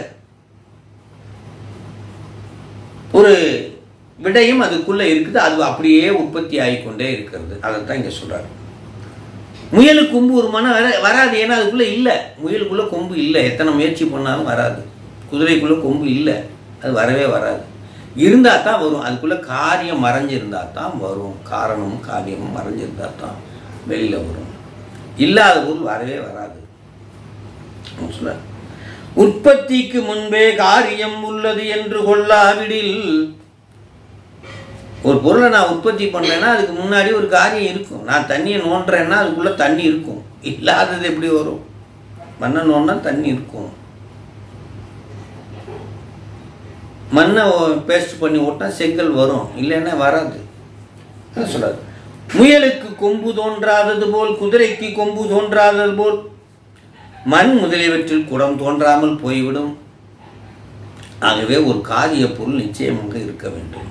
ஒரு விடையும் அதுக்குள்ள இருக்குது அது அப்படியே உற்பத்தி ஆகிக்கொண்டே இருக்கிறது அதைத்தான் இங்க சொல்றாரு முயலுக்கு கொம்பு ஒரு மனம் வர வராது ஏன்னா அதுக்குள்ள இல்லை முயலுக்குள்ள கொம்பு இல்லை எத்தனை முயற்சி பண்ணாலும் வராது குதிரைக்குள்ள கொம்பு இல்லை அது வரவே வராது இருந்தால் தான் வரும் அதுக்குள்ள காரியம் மறைஞ்சிருந்தா தான் வரும் காரணமும் காரியமும் மறைஞ்சிருந்தா தான் வெளியில வரும் இல்லாத பொருள் வரவே வராது சொல்ல உற்பத்திக்கு முன்பே காரியம் உள்ளது என்று கொள்ளாவிடில் ஒரு பொருளை நான் உற்பத்தி பண்ணேன்னா அதுக்கு முன்னாடி ஒரு காரியம் இருக்கும் நான் தண்ணியை நோண்டுறேன்னா அதுக்குள்ளே தண்ணி இருக்கும் இல்லாதது எப்படி வரும் மண்ணை நோண்டா தண்ணி இருக்கும் மண்ணை பேஸ்ட் பண்ணி ஓட்டா செங்கல் வரும் இல்லைன்னா வராது அதான் சொல்றாரு முயலுக்கு கொம்பு தோன்றாதது போல் குதிரைக்கு கொம்பு தோன்றாதது போல் மண் முதலியவற்றில் குடம் தோன்றாமல் போய்விடும் ஆகவே ஒரு காரிய பொருள் நிச்சயமாக இருக்க வேண்டும்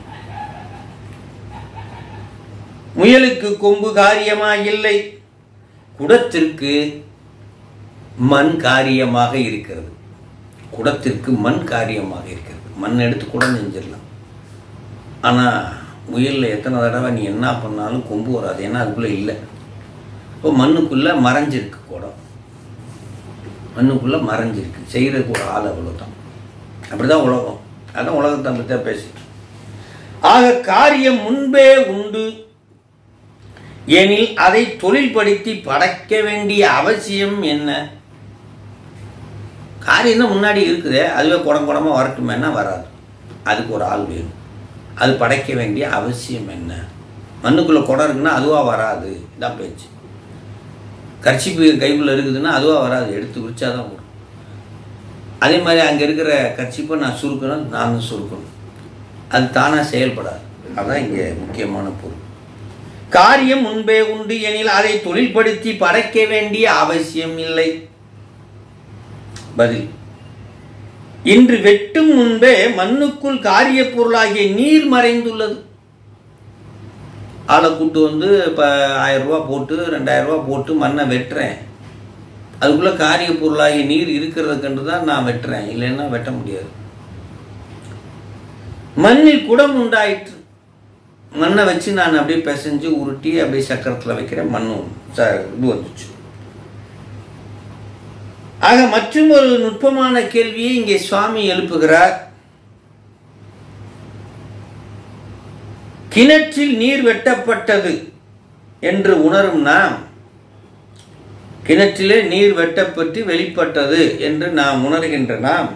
முயலுக்கு கொம்பு காரியமா இல்லை குடத்திற்கு மண் காரியமாக இருக்கிறது குடத்திற்கு மண் காரியமாக இருக்கிறது மண் எடுத்து குடம் செஞ்சிடலாம் ஆனால் முயலில் எத்தனை தடவை நீ என்ன பண்ணாலும் கொம்பு வராது ஏன்னா அதுக்குள்ளே இல்லை இப்போ மண்ணுக்குள்ளே மறைஞ்சிருக்கு குடம் மண்ணுக்குள்ளே மறைஞ்சிருக்கு செய்கிறதுக்கு ஒரு ஆள் அவ்வளோதான் அப்படி தான் உலகம் அதான் உலகத்தை பற்றி தான் பேசிட்டு ஆக காரியம் முன்பே உண்டு எனில் அதை தொழில்படுத்தி படைக்க வேண்டிய அவசியம் என்ன காரியம் தான் முன்னாடி இருக்குதே அதுவே குடம் குடமாக வரட்டுமேனா வராது அதுக்கு ஒரு ஆள் வேணும் அது படைக்க வேண்டிய அவசியம் என்ன மண்ணுக்குள்ளே குடம் இருக்குன்னா அதுவாக வராது இதான் பேச்சு கர்ச்சிப்பு கைக்குள்ளே இருக்குதுன்னா அதுவாக வராது எடுத்து விரிச்சா தான் வரும் அதே மாதிரி அங்கே இருக்கிற கர்ச்சிப்பை நான் சுருக்கணும் நானும் சுருக்கணும் அது தானாக செயல்படாது அதுதான் இங்கே முக்கியமான பொருள் காரியம் முன்பே உண்டு எனில் அதை தொழில்படுத்தி படைக்க வேண்டிய அவசியம் இல்லை பதில் இன்று வெட்டும் முன்பே மண்ணுக்குள் காரிய பொருளாகிய நீர் மறைந்துள்ளது ஆளை கூட்டு வந்து இப்போ ஆயிரம் ரூபா போட்டு ரெண்டாயிரம் ரூபா போட்டு மண்ணை வெட்டுறேன் அதுக்குள்ளே காரிய பொருளாகிய நீர் இருக்கிறத கண்டு தான் நான் வெட்டுறேன் இல்லைன்னா வெட்ட முடியாது மண்ணில் குடம் உண்டாயிற்று மண்ணை வச்சு நான் அப்படியே பிசைஞ்சு உருட்டி அப்படியே சக்கரத்தில் வைக்கிறேன் மண்ணும் ச இது வந்துச்சு ஆக மற்றும் ஒரு நுட்பமான கேள்வியை இங்கே சுவாமி எழுப்புகிறார் கிணற்றில் நீர் வெட்டப்பட்டது என்று உணரும் நாம் கிணற்றிலே நீர் வெட்டப்பட்டு வெளிப்பட்டது என்று நாம் உணர்கின்ற நாம்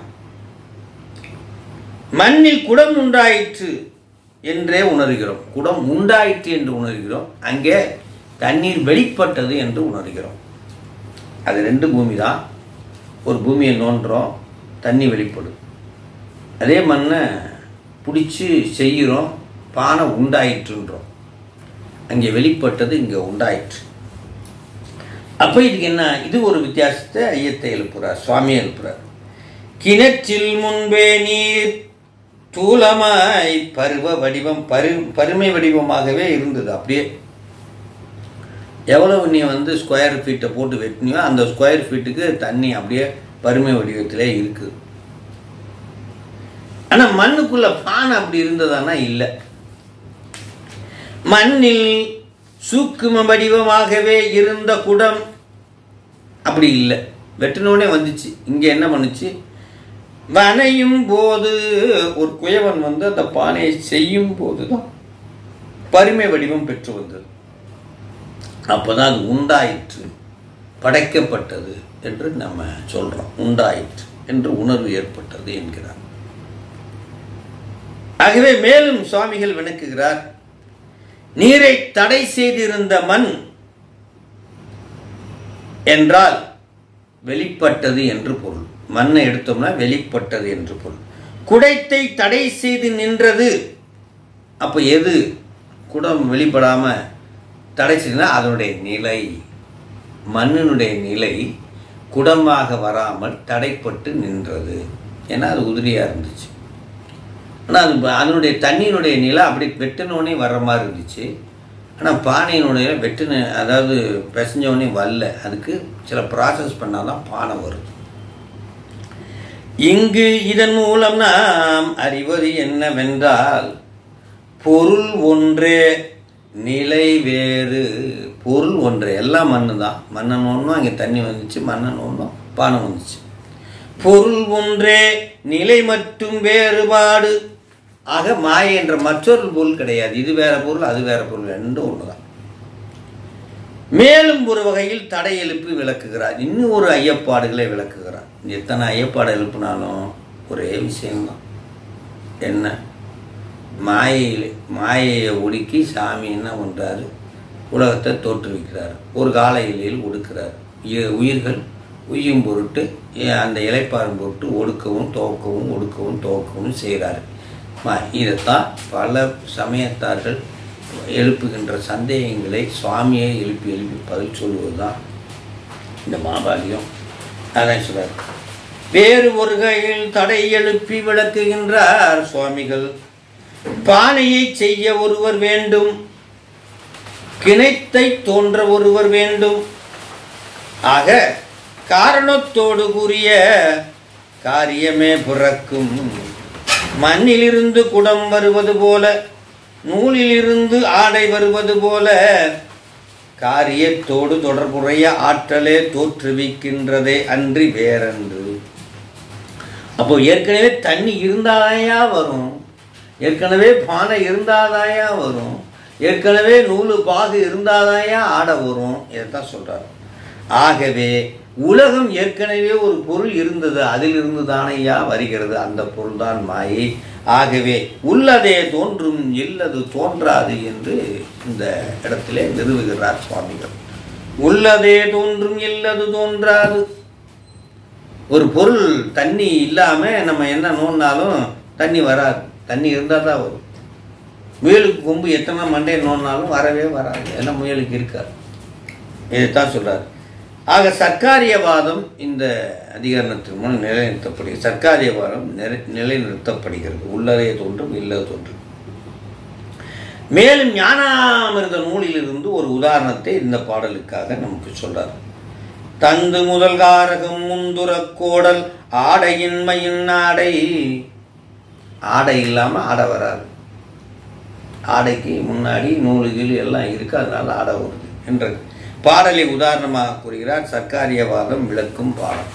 மண்ணில் குடம் உண்டாயிற்று என்றே உணர்கிறோம் குடம் உண்டாயிற்று என்று உணர்கிறோம் அங்கே தண்ணீர் வெளிப்பட்டது என்று உணர்கிறோம் அது ரெண்டு பூமி தான் ஒரு பூமியை நோண்டுறோம் தண்ணி வெளிப்படும் அதே மண்ணை பிடிச்சி செய்கிறோம் பானை உண்டாயிற்றுன்றோம் அங்கே வெளிப்பட்டது இங்கே உண்டாயிற்று அப்போ இதுக்கு என்ன இது ஒரு வித்தியாசத்தை ஐயத்தை எழுப்புறார் சுவாமி எழுப்புறார் கிணற்றில் முன்பே நீர் தூலமாய் பருவ வடிவம் பரு பருமை வடிவமாகவே இருந்தது அப்படியே எவ்வளவு நீ வந்து ஸ்கொயர் ஃபீட்டை போட்டு வெட்டினியோ அந்த ஸ்கொயர் ஃபீட்டுக்கு தண்ணி அப்படியே பருமை வடிவத்திலே இருக்குது ஆனால் மண்ணுக்குள்ள பானை அப்படி இருந்ததானா இல்லை மண்ணில் சூக்கும வடிவமாகவே இருந்த குடம் அப்படி இல்லை வெட்டினோடனே வந்துச்சு இங்கே என்ன பண்ணுச்சு வனையும் போது ஒரு குயவன் வந்து அந்த பானையை செய்யும் போது தான் பருமை வடிவம் பெற்று வந்தது அப்போதான் அது உண்டாயிற்று படைக்கப்பட்டது என்று நம்ம சொல்கிறோம் உண்டாயிற்று என்று உணர்வு ஏற்பட்டது என்கிறார் ஆகவே மேலும் சுவாமிகள் விளக்குகிறார் நீரை தடை செய்திருந்த மண் என்றால் வெளிப்பட்டது என்று பொருள் மண்ணை எடுத்தோம்னா வெளிப்பட்டது என்று பொருள் குடைத்தை தடை செய்து நின்றது அப்போ எது குடம் வெளிப்படாம தடை செய்துனா அதனுடைய நிலை மண்ணினுடைய நிலை குடமாக வராமல் தடைப்பட்டு நின்றது ஏன்னா அது உதிரியாக இருந்துச்சு ஆனால் அது அதனுடைய தண்ணியினுடைய நிலை அப்படி வெட்டினோடனே வர்ற மாதிரி இருந்துச்சு ஆனால் பானையினுடைய வெட்டின அதாவது பிசைஞ்சோடனே வரல அதுக்கு சில ப்ராசஸ் பண்ணால் தான் பானை வருது இங்கு இதன் மூலம் நாம் அறிவது என்னவென்றால் பொருள் ஒன்றே நிலை வேறு பொருள் ஒன்றே எல்லாம் மண்ணு தான் மண்ணன் ஒன்றும் அங்கே தண்ணி வந்துச்சு மண்ணன் ஒன்றும் பானை வந்துச்சு பொருள் ஒன்றே நிலை மட்டும் வேறுபாடு ஆக மாயை என்ற மற்றொரு பொருள் கிடையாது இது வேற பொருள் அது வேற பொருள் ரெண்டும் ஒன்றுதான் மேலும் ஒரு வகையில் தடை எழுப்பி விளக்குகிறார் இன்னும் ஒரு ஐயப்பாடுகளை விளக்குகிறார் எத்தனை ஐயப்பாடு எழுப்பினாலும் ஒரே விஷயம்தான் என்ன மாயையில் மாயையை ஒடுக்கி சாமி என்ன பண்ணுறாரு உலகத்தை தோற்றுவிக்கிறார் ஒரு கால இலையில் ஒடுக்கிறார் இ- உயிர்கள் உய்யும் பொருட்டு ஏ- அந்த இலைப்பாறும் பொருட்டு ஒடுக்கவும் துவக்கவும் ஒடுக்கவும் துவக்கவும் செய்கிறாரு மா இதைத்தான் பல சமயத்தார்கள் எழுப்புகின்ற சந்தேகங்களை சுவாமியை எழுப்பி எழுப்பி பதில் சொல்வது தான் இந்த மாபாகியம் அதான் சொல்றார் வேறு ஒரு கையில் தடை எழுப்பி விளக்குகின்றார் சுவாமிகள் பானையை செய்ய ஒருவர் வேண்டும் கிணைத்தை தோன்ற ஒருவர் வேண்டும் ஆக காரணத்தோடு கூறிய காரியமே பிறக்கும் மண்ணிலிருந்து குடம் வருவது போல நூலிலிருந்து ஆடை வருவது போல காரியத்தோடு தொடர்புடைய ஆற்றலே தோற்றுவிக்கின்றதே அன்றி வேறன்று அப்போ ஏற்கனவே தண்ணி இருந்தாதாயா வரும் ஏற்கனவே பானை இருந்தாதாயா வரும் ஏற்கனவே நூலு பாகு இருந்தாதாயா ஆட வரும் இதைத்தான் சொல்றார் ஆகவே உலகம் ஏற்கனவே ஒரு பொருள் இருந்தது அதிலிருந்து தானையா வருகிறது அந்த பொருள் தான் மாயை ஆகவே உள்ளதே தோன்றும் இல்லது தோன்றாது என்று இந்த இடத்திலே நிறுவுகிறார் சுவாமிகள் உள்ளதே தோன்றும் இல்லது தோன்றாது ஒரு பொருள் தண்ணி இல்லாமல் நம்ம என்ன நோண்டினாலும் தண்ணி வராது தண்ணி இருந்தால் தான் வரும் முயலுக்கு கொம்பு எத்தனை மண்டே நோண்டினாலும் வரவே வராது ஏன்னா முயலுக்கு இருக்காது இதைத்தான் சொல்றார் ஆக சர்க்காரியவாதம் இந்த அதிகரணத்தின் மூலம் நிலைநிறுத்தப்படுகிறது சர்க்காரியவாதம் நிலை நிலைநிறுத்தப்படுகிறது உள்ளதே தோன்றும் இல்லது தோன்றும் மேலும் ஞானாமிர்த நூலிலிருந்து ஒரு உதாரணத்தை இந்த பாடலுக்காக நமக்கு சொல்றார் தந்து முதல் காரகம் முந்துரக் கோடல் ஆடையின்மையின் ஆடை ஆடை இல்லாமல் ஆடை வராது ஆடைக்கு முன்னாடி நூலுகள் எல்லாம் இருக்கு அதனால ஆடை வருது என்ற பாடலை உதாரணமாக கூறுகிறார் சர்க்காரியவாதம் விளக்கும் பாடம்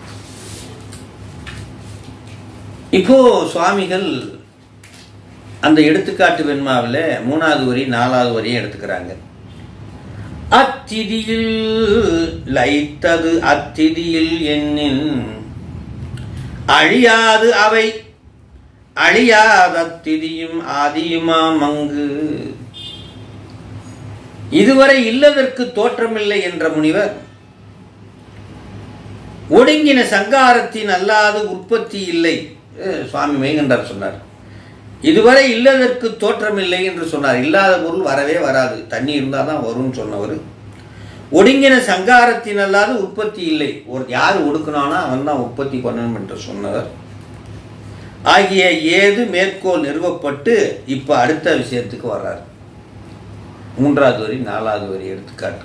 இப்போ சுவாமிகள் அந்த எடுத்துக்காட்டு வெண்மாவில் மூணாவது வரி நாலாவது வரியும் எடுத்துக்கிறாங்க அத்திதியில் லைத்தது அத்திதியில் எண்ணின் அழியாது அவை அழியாத திதியும் ஆதியுமாம் அங்கு இதுவரை இல்லதற்கு தோற்றமில்லை என்ற முனிவர் ஒடுங்கின சங்காரத்தின் அல்லாது உற்பத்தி இல்லை அஹ் சுவாமி மெய்கண்டார் சொன்னார் இதுவரை இல்லதற்கு தோற்றமில்லை என்று சொன்னார் இல்லாத பொருள் வரவே வராது தண்ணி இருந்தால் தான் வரும்னு சொன்னவர் ஒடுங்கின சங்காரத்தின் அல்லாது உற்பத்தி இல்லை ஒரு யார் ஒடுக்கினானோ அவன் தான் உற்பத்தி பண்ணணும் என்று சொன்னவர் ஆகிய ஏது மேற்கோள் நிறுவப்பட்டு இப்போ அடுத்த விஷயத்துக்கு வர்றார் மூன்றாவது வரி நாலாவது வரி எடுத்துக்காட்டு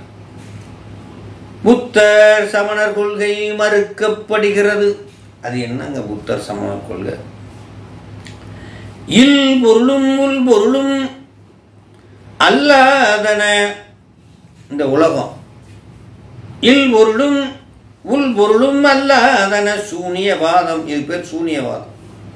புத்தர் சமணர் கொள்கை மறுக்கப்படுகிறது அது என்னங்க புத்தர் சமணர் கொள்கை இல் பொருளும் உள் பொருளும் அல்லாதன இந்த உலகம் இல் பொருளும் உள் பொருளும் அல்லாதன சூனியவாதம் இது பேர் சூனியவாதம்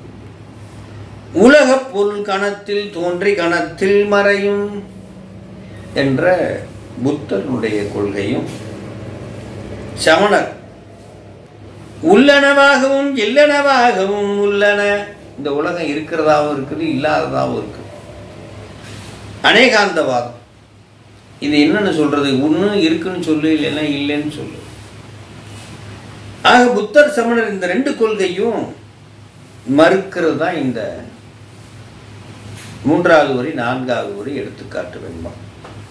உலகப் பொருள் கணத்தில் தோன்றி கணத்தில் மறையும் என்ற புத்தனுடைய கொள்கையும் சமணர் உள்ளனவாகவும் இல்லனவாகவும் உள்ளன இந்த உலகம் இருக்கிறதாவும் இருக்குது இல்லாததாகவும் இருக்கு அநேகாந்தவாதம் இது என்னன்னு சொல்றது ஒன்று இருக்குன்னு சொல்லு இல்லைன்னா இல்லைன்னு சொல்லு ஆக புத்தர் சமணர் இந்த ரெண்டு கொள்கையும் மறுக்கிறது தான் இந்த மூன்றாவது வரி நான்காவது வரி எடுத்துக்காட்டு வெண்பம்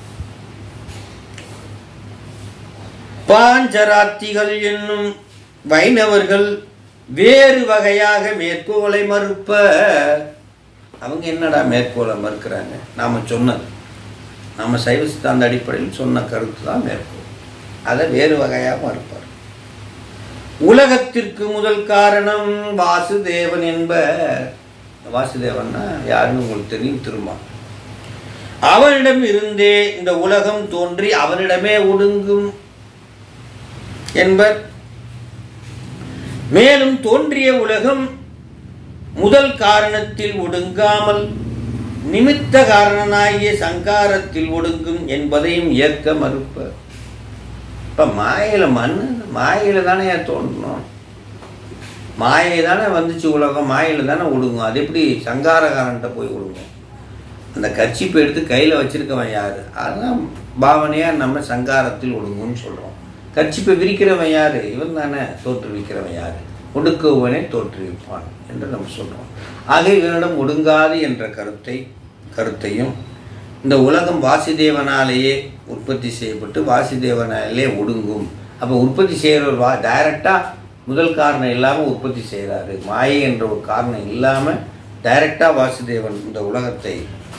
பாஞ்சராத்திகள் என்னும் வைணவர்கள் வேறு வகையாக மேற்கோளை மறுப்ப அவங்க என்னடா மேற்கோளை மறுக்கிறாங்க நாம சொன்னது நம்ம சைவ சித்தாந்த அடிப்படையில் சொன்ன கருத்து தான் மேற்கோள் அதை வேறு வகையாக மறுப்பார் உலகத்திற்கு முதல் காரணம் வாசுதேவன் என்ப வாசுதேவன்னா யாருன்னு உங்களுக்கு தெரியும் திரும்ப அவனிடம் இருந்தே இந்த உலகம் தோன்றி அவனிடமே ஒடுங்கும் என்பர் மேலும் தோன்றிய உலகம் முதல் காரணத்தில் ஒடுங்காமல் நிமித்த காரணனாகிய சங்காரத்தில் ஒடுங்கும் என்பதையும் ஏற்க மறுப்பர் இப்போ மாயில மண் மாயில தானே தோன்றணும் மாயை தானே வந்துச்சு உலகம் மாயில தானே ஒடுங்கும் அது எப்படி சங்காரகாரன்ட்ட போய் ஒடுங்கும் அந்த கர்ச்சிப்பை எடுத்து கையில் வச்சிருக்கவன் யார் அதுதான் பாவனையாக நம்ம சங்காரத்தில் ஒடுங்கும்னு சொல்கிறோம் கர்ச்சிப்பை விரிக்கிறவன் யார் இவன் தானே தோற்றுவிக்கிறவன் யார் ஒடுக்குவனே தோற்றுவிப்பான் என்று நம்ம சொல்கிறோம் ஆக இவனிடம் ஒடுங்காது என்ற கருத்தை கருத்தையும் இந்த உலகம் வாசுதேவனாலேயே உற்பத்தி செய்யப்பட்டு வாசுதேவனாலே ஒடுங்கும் அப்போ உற்பத்தி செய்கிறவர் வா டைரக்டாக முதல் காரணம் இல்லாமல் உற்பத்தி செய்கிறாரு மாயை என்ற ஒரு காரணம் இல்லாமல் டைரக்டாக வாசுதேவன் இந்த உலகத்தை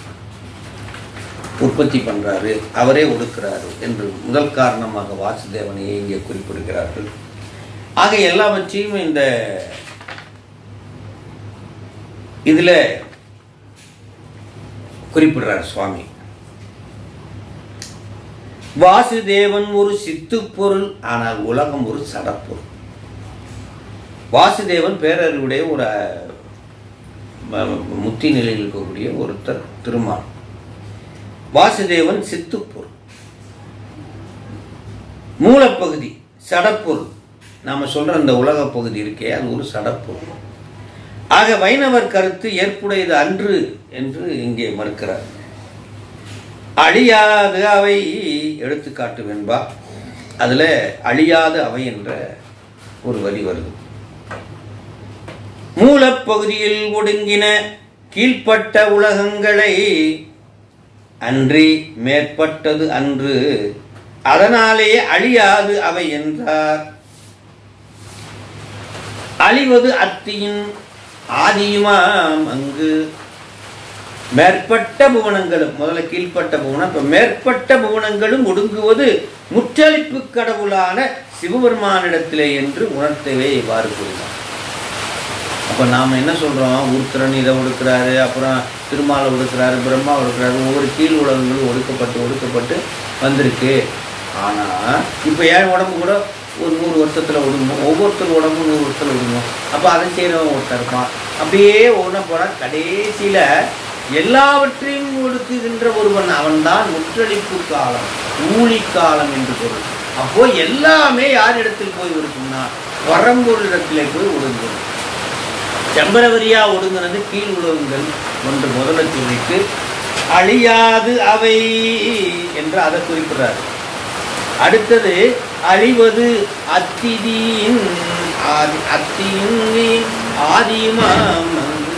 உற்பத்தி பண்ணுறாரு அவரே ஒடுக்கிறாரு என்று முதல் காரணமாக வாசுதேவனையே இங்கே குறிப்பிடுகிறார்கள் ஆக எல்லாவற்றையும் இந்த இதில் குறிப்பிடுறார் சுவாமி வாசுதேவன் ஒரு சித்து பொருள் ஆனால் உலகம் ஒரு சடப்பொருள் வாசுதேவன் பேரறிவுடைய ஒரு அஹ், ம- முத்தி நிலையில் இருக்கக்கூடிய ஒருத்தர் திருமால் வாசுதேவன் சித்துப்பொருள் மூலப்பகுதி சடப்பொருள் நாம் சொல்ற அந்த உலக பகுதி இருக்கே அது ஒரு சடப்பொருள் ஆக வைணவர் கருத்து ஏற்புடையது அன்று என்று இங்கே மறுக்கிறார் அழியாத அவை எடுத்துக்காட்டு வெண்பா அதுல அழியாத அவை என்ற ஒரு வரி வருது மூலப்பகுதியில் ஒடுங்கின கீழ்ப்பட்ட உலகங்களை அன்றி மேற்பட்டது அன்று அதனாலே அழியாது அவை என்றார் அழிவது அத்தியின் ஆதியுமாம் அங்கு மேற்பட்ட புவனங்களும் முதல்ல கீழ்ப்பட்ட புவனம் இப்ப மேற்பட்ட புவனங்களும் ஒடுங்குவது முற்றளிப்பு கடவுளான சிவபெருமானிடத்திலே என்று உணர்த்தவே இவ்வாறு கூறினார் அப்ப நாம என்ன சொல்றோம் உருத்திரன் இதை ஒடுக்குறாரு அப்புறம் திருமாலை ஒடுக்குறாரு பிரம்மா ஒடுக்குறாரு ஒவ்வொரு கீழ் உலகங்களும் ஒடுக்கப்பட்டு ஒடுக்கப்பட்டு வந்திருக்கு ஆனா இப்ப ஏன் உடம்பு கூட ஒரு நூறு வருஷத்துல ஒடுங்கும் ஒவ்வொருத்தர் உடம்பும் நூறு வருஷத்துல ஒடுங்கும் அப்ப அதை செய்யறவன் ஒருத்தர் இருப்பான் அப்படியே ஒண்ணு போனா கடைசியில எல்லாவற்றையும் ஒடுக்குகின்ற ஒருவன் அவன்தான் முற்றளிப்பு காலம் ஊழி காலம் என்று பொருள் அப்போ எல்லாமே யார் இடத்தில் போய் ஒடுக்கும்னா வரம்பொருளிடத்திலே போய் ஒடுங்கும் செம்பரவரியா ஒடுங்கினது கீழ் உலகங்கள் ஒன்று முதல்ல சொல்லிட்டு அழியாது அவை என்று அதை குறிப்பிடுறார் அடுத்தது அழிவது அத்திதியின் ஆதி அத்தியின் ஆதியுமாம்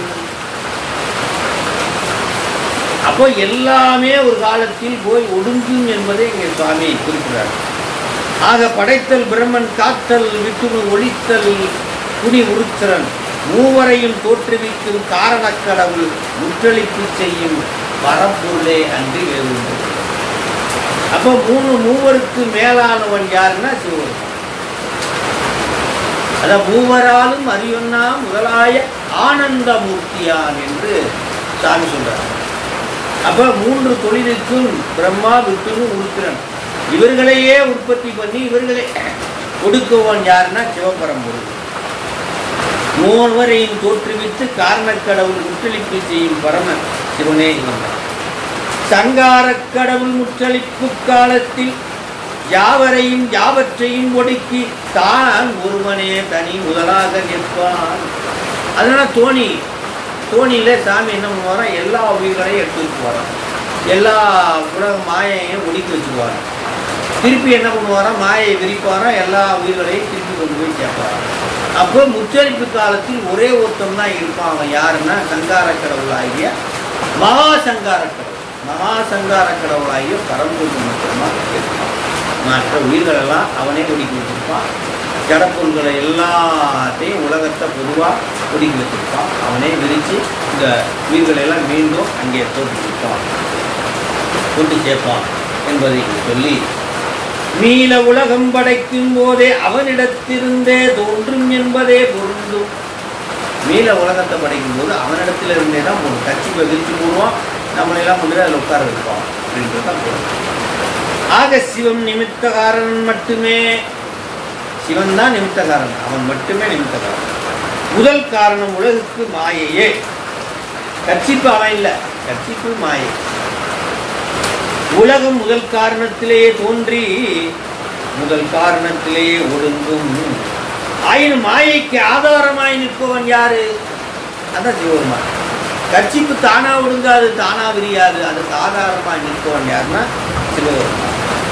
அப்போ எல்லாமே ஒரு காலத்தில் போய் ஒடுங்கும் என்பதை இங்கே சுவாமி குறிப்பிடுறார் ஆக படைத்தல் பிரம்மன் காத்தல் விட்டுணு ஒழித்தல் குடி உருத்திரன் மூவரையும் தோற்றுவிக்கும் காரணக் கடவுள் முற்றளிப்பு செய்யும் பரப்பொருளே அன்றி வேறு அப்போ மூணு மூவருக்கு மேலானவன் யாருன்னா சிவபெருமான் அத மூவராலும் அறிவன்னா முதலாய ஆனந்த மூர்த்தியான் என்று சாமி சொல்றார் அப்ப மூன்று தொழிலுக்கும் பிரம்மா விஷ்ணு உருத்திரன் இவர்களையே உற்பத்தி பண்ணி இவர்களை ஒடுக்குவன் யாருன்னா சிவபரம்பொருள் மூவரையும் தோற்றுவித்து காரணக் கடவுள் முற்றளிப்பு செய்யும் பரமன் சிவனே இவன் சங்காரக் கடவுள் முற்றளிப்பு காலத்தில் யாவரையும் யாவற்றையும் ஒடுக்கி தான் ஒருவனே தனி முதலாக நிற்பான் அதனால தோணி தோணியில சாமி என்ன பண்ணுவாராம் எல்லா உயிர்களையும் எடுத்து வச்சுக்குவாராம் எல்லா உலக மாயையும் ஒடுக்கி வச்சுக்குவாராம் திருப்பி என்ன பண்ணுவாராம் மாயை விரிப்பாராம் எல்லா உயிர்களையும் திருப்பி கொண்டு போய் சேர்ப்பாராம் அப்போ முச்சரிப்பு காலத்தில் ஒரே ஒருத்தன் தான் இருப்பான் அவன் யாருன்னா சங்கார கடவுளாகிய மகா சங்கார கடவுள் மகா சங்கார கடவுளாகிய பரம்பொருள் மட்டும்தான் இருப்பான் மற்ற உயிர்களெல்லாம் அவனே ஒடுக்கி வச்சிருப்பான் ஜடப்பொருள்களை எல்லாத்தையும் உலகத்தை பொதுவாக ஒடுக்கி வச்சிருப்பான் அவனே விரித்து இந்த உயிர்களை எல்லாம் மீண்டும் அங்கே தோற்றுவிப்பான் கொண்டு சேர்ப்பான் என்பதை சொல்லி மீள உலகம் படைக்கும் போதே அவனிடத்திருந்தே தோன்றும் என்பதே பொருந்தும் மீள உலகத்தை படைக்கும் போது அவனிடத்துல இருந்தே தான் போடும் கட்சி விரிச்சு போடுவான் நம்மளெல்லாம் கொண்டு போய் அதில் உட்கார வைப்பான் அப்படின்றது தான் பொருள் ஆக சிவம் நிமித்தகாரன் மட்டுமே சிவன் தான் நிமித்தகாரன் அவன் மட்டுமே நிமித்தகாரன் முதல் காரணம் உலகுக்கு மாயையே கட்சிப்பு அவன் இல்லை கட்சிப்பு மாயை உலகம் முதல் காரணத்திலேயே தோன்றி முதல் காரணத்திலேயே ஒடுங்கும் ஆயினும் மாயைக்கு ஆதாரமாய் நிற்பவன் யாரு அதான் சிவபெருமான் கட்சிப்பு தானா ஒடுங்காது தானா விரியாது அதுக்கு ஆதாரமாய் நிற்பவன் யாருன்னா சிவபெருமான்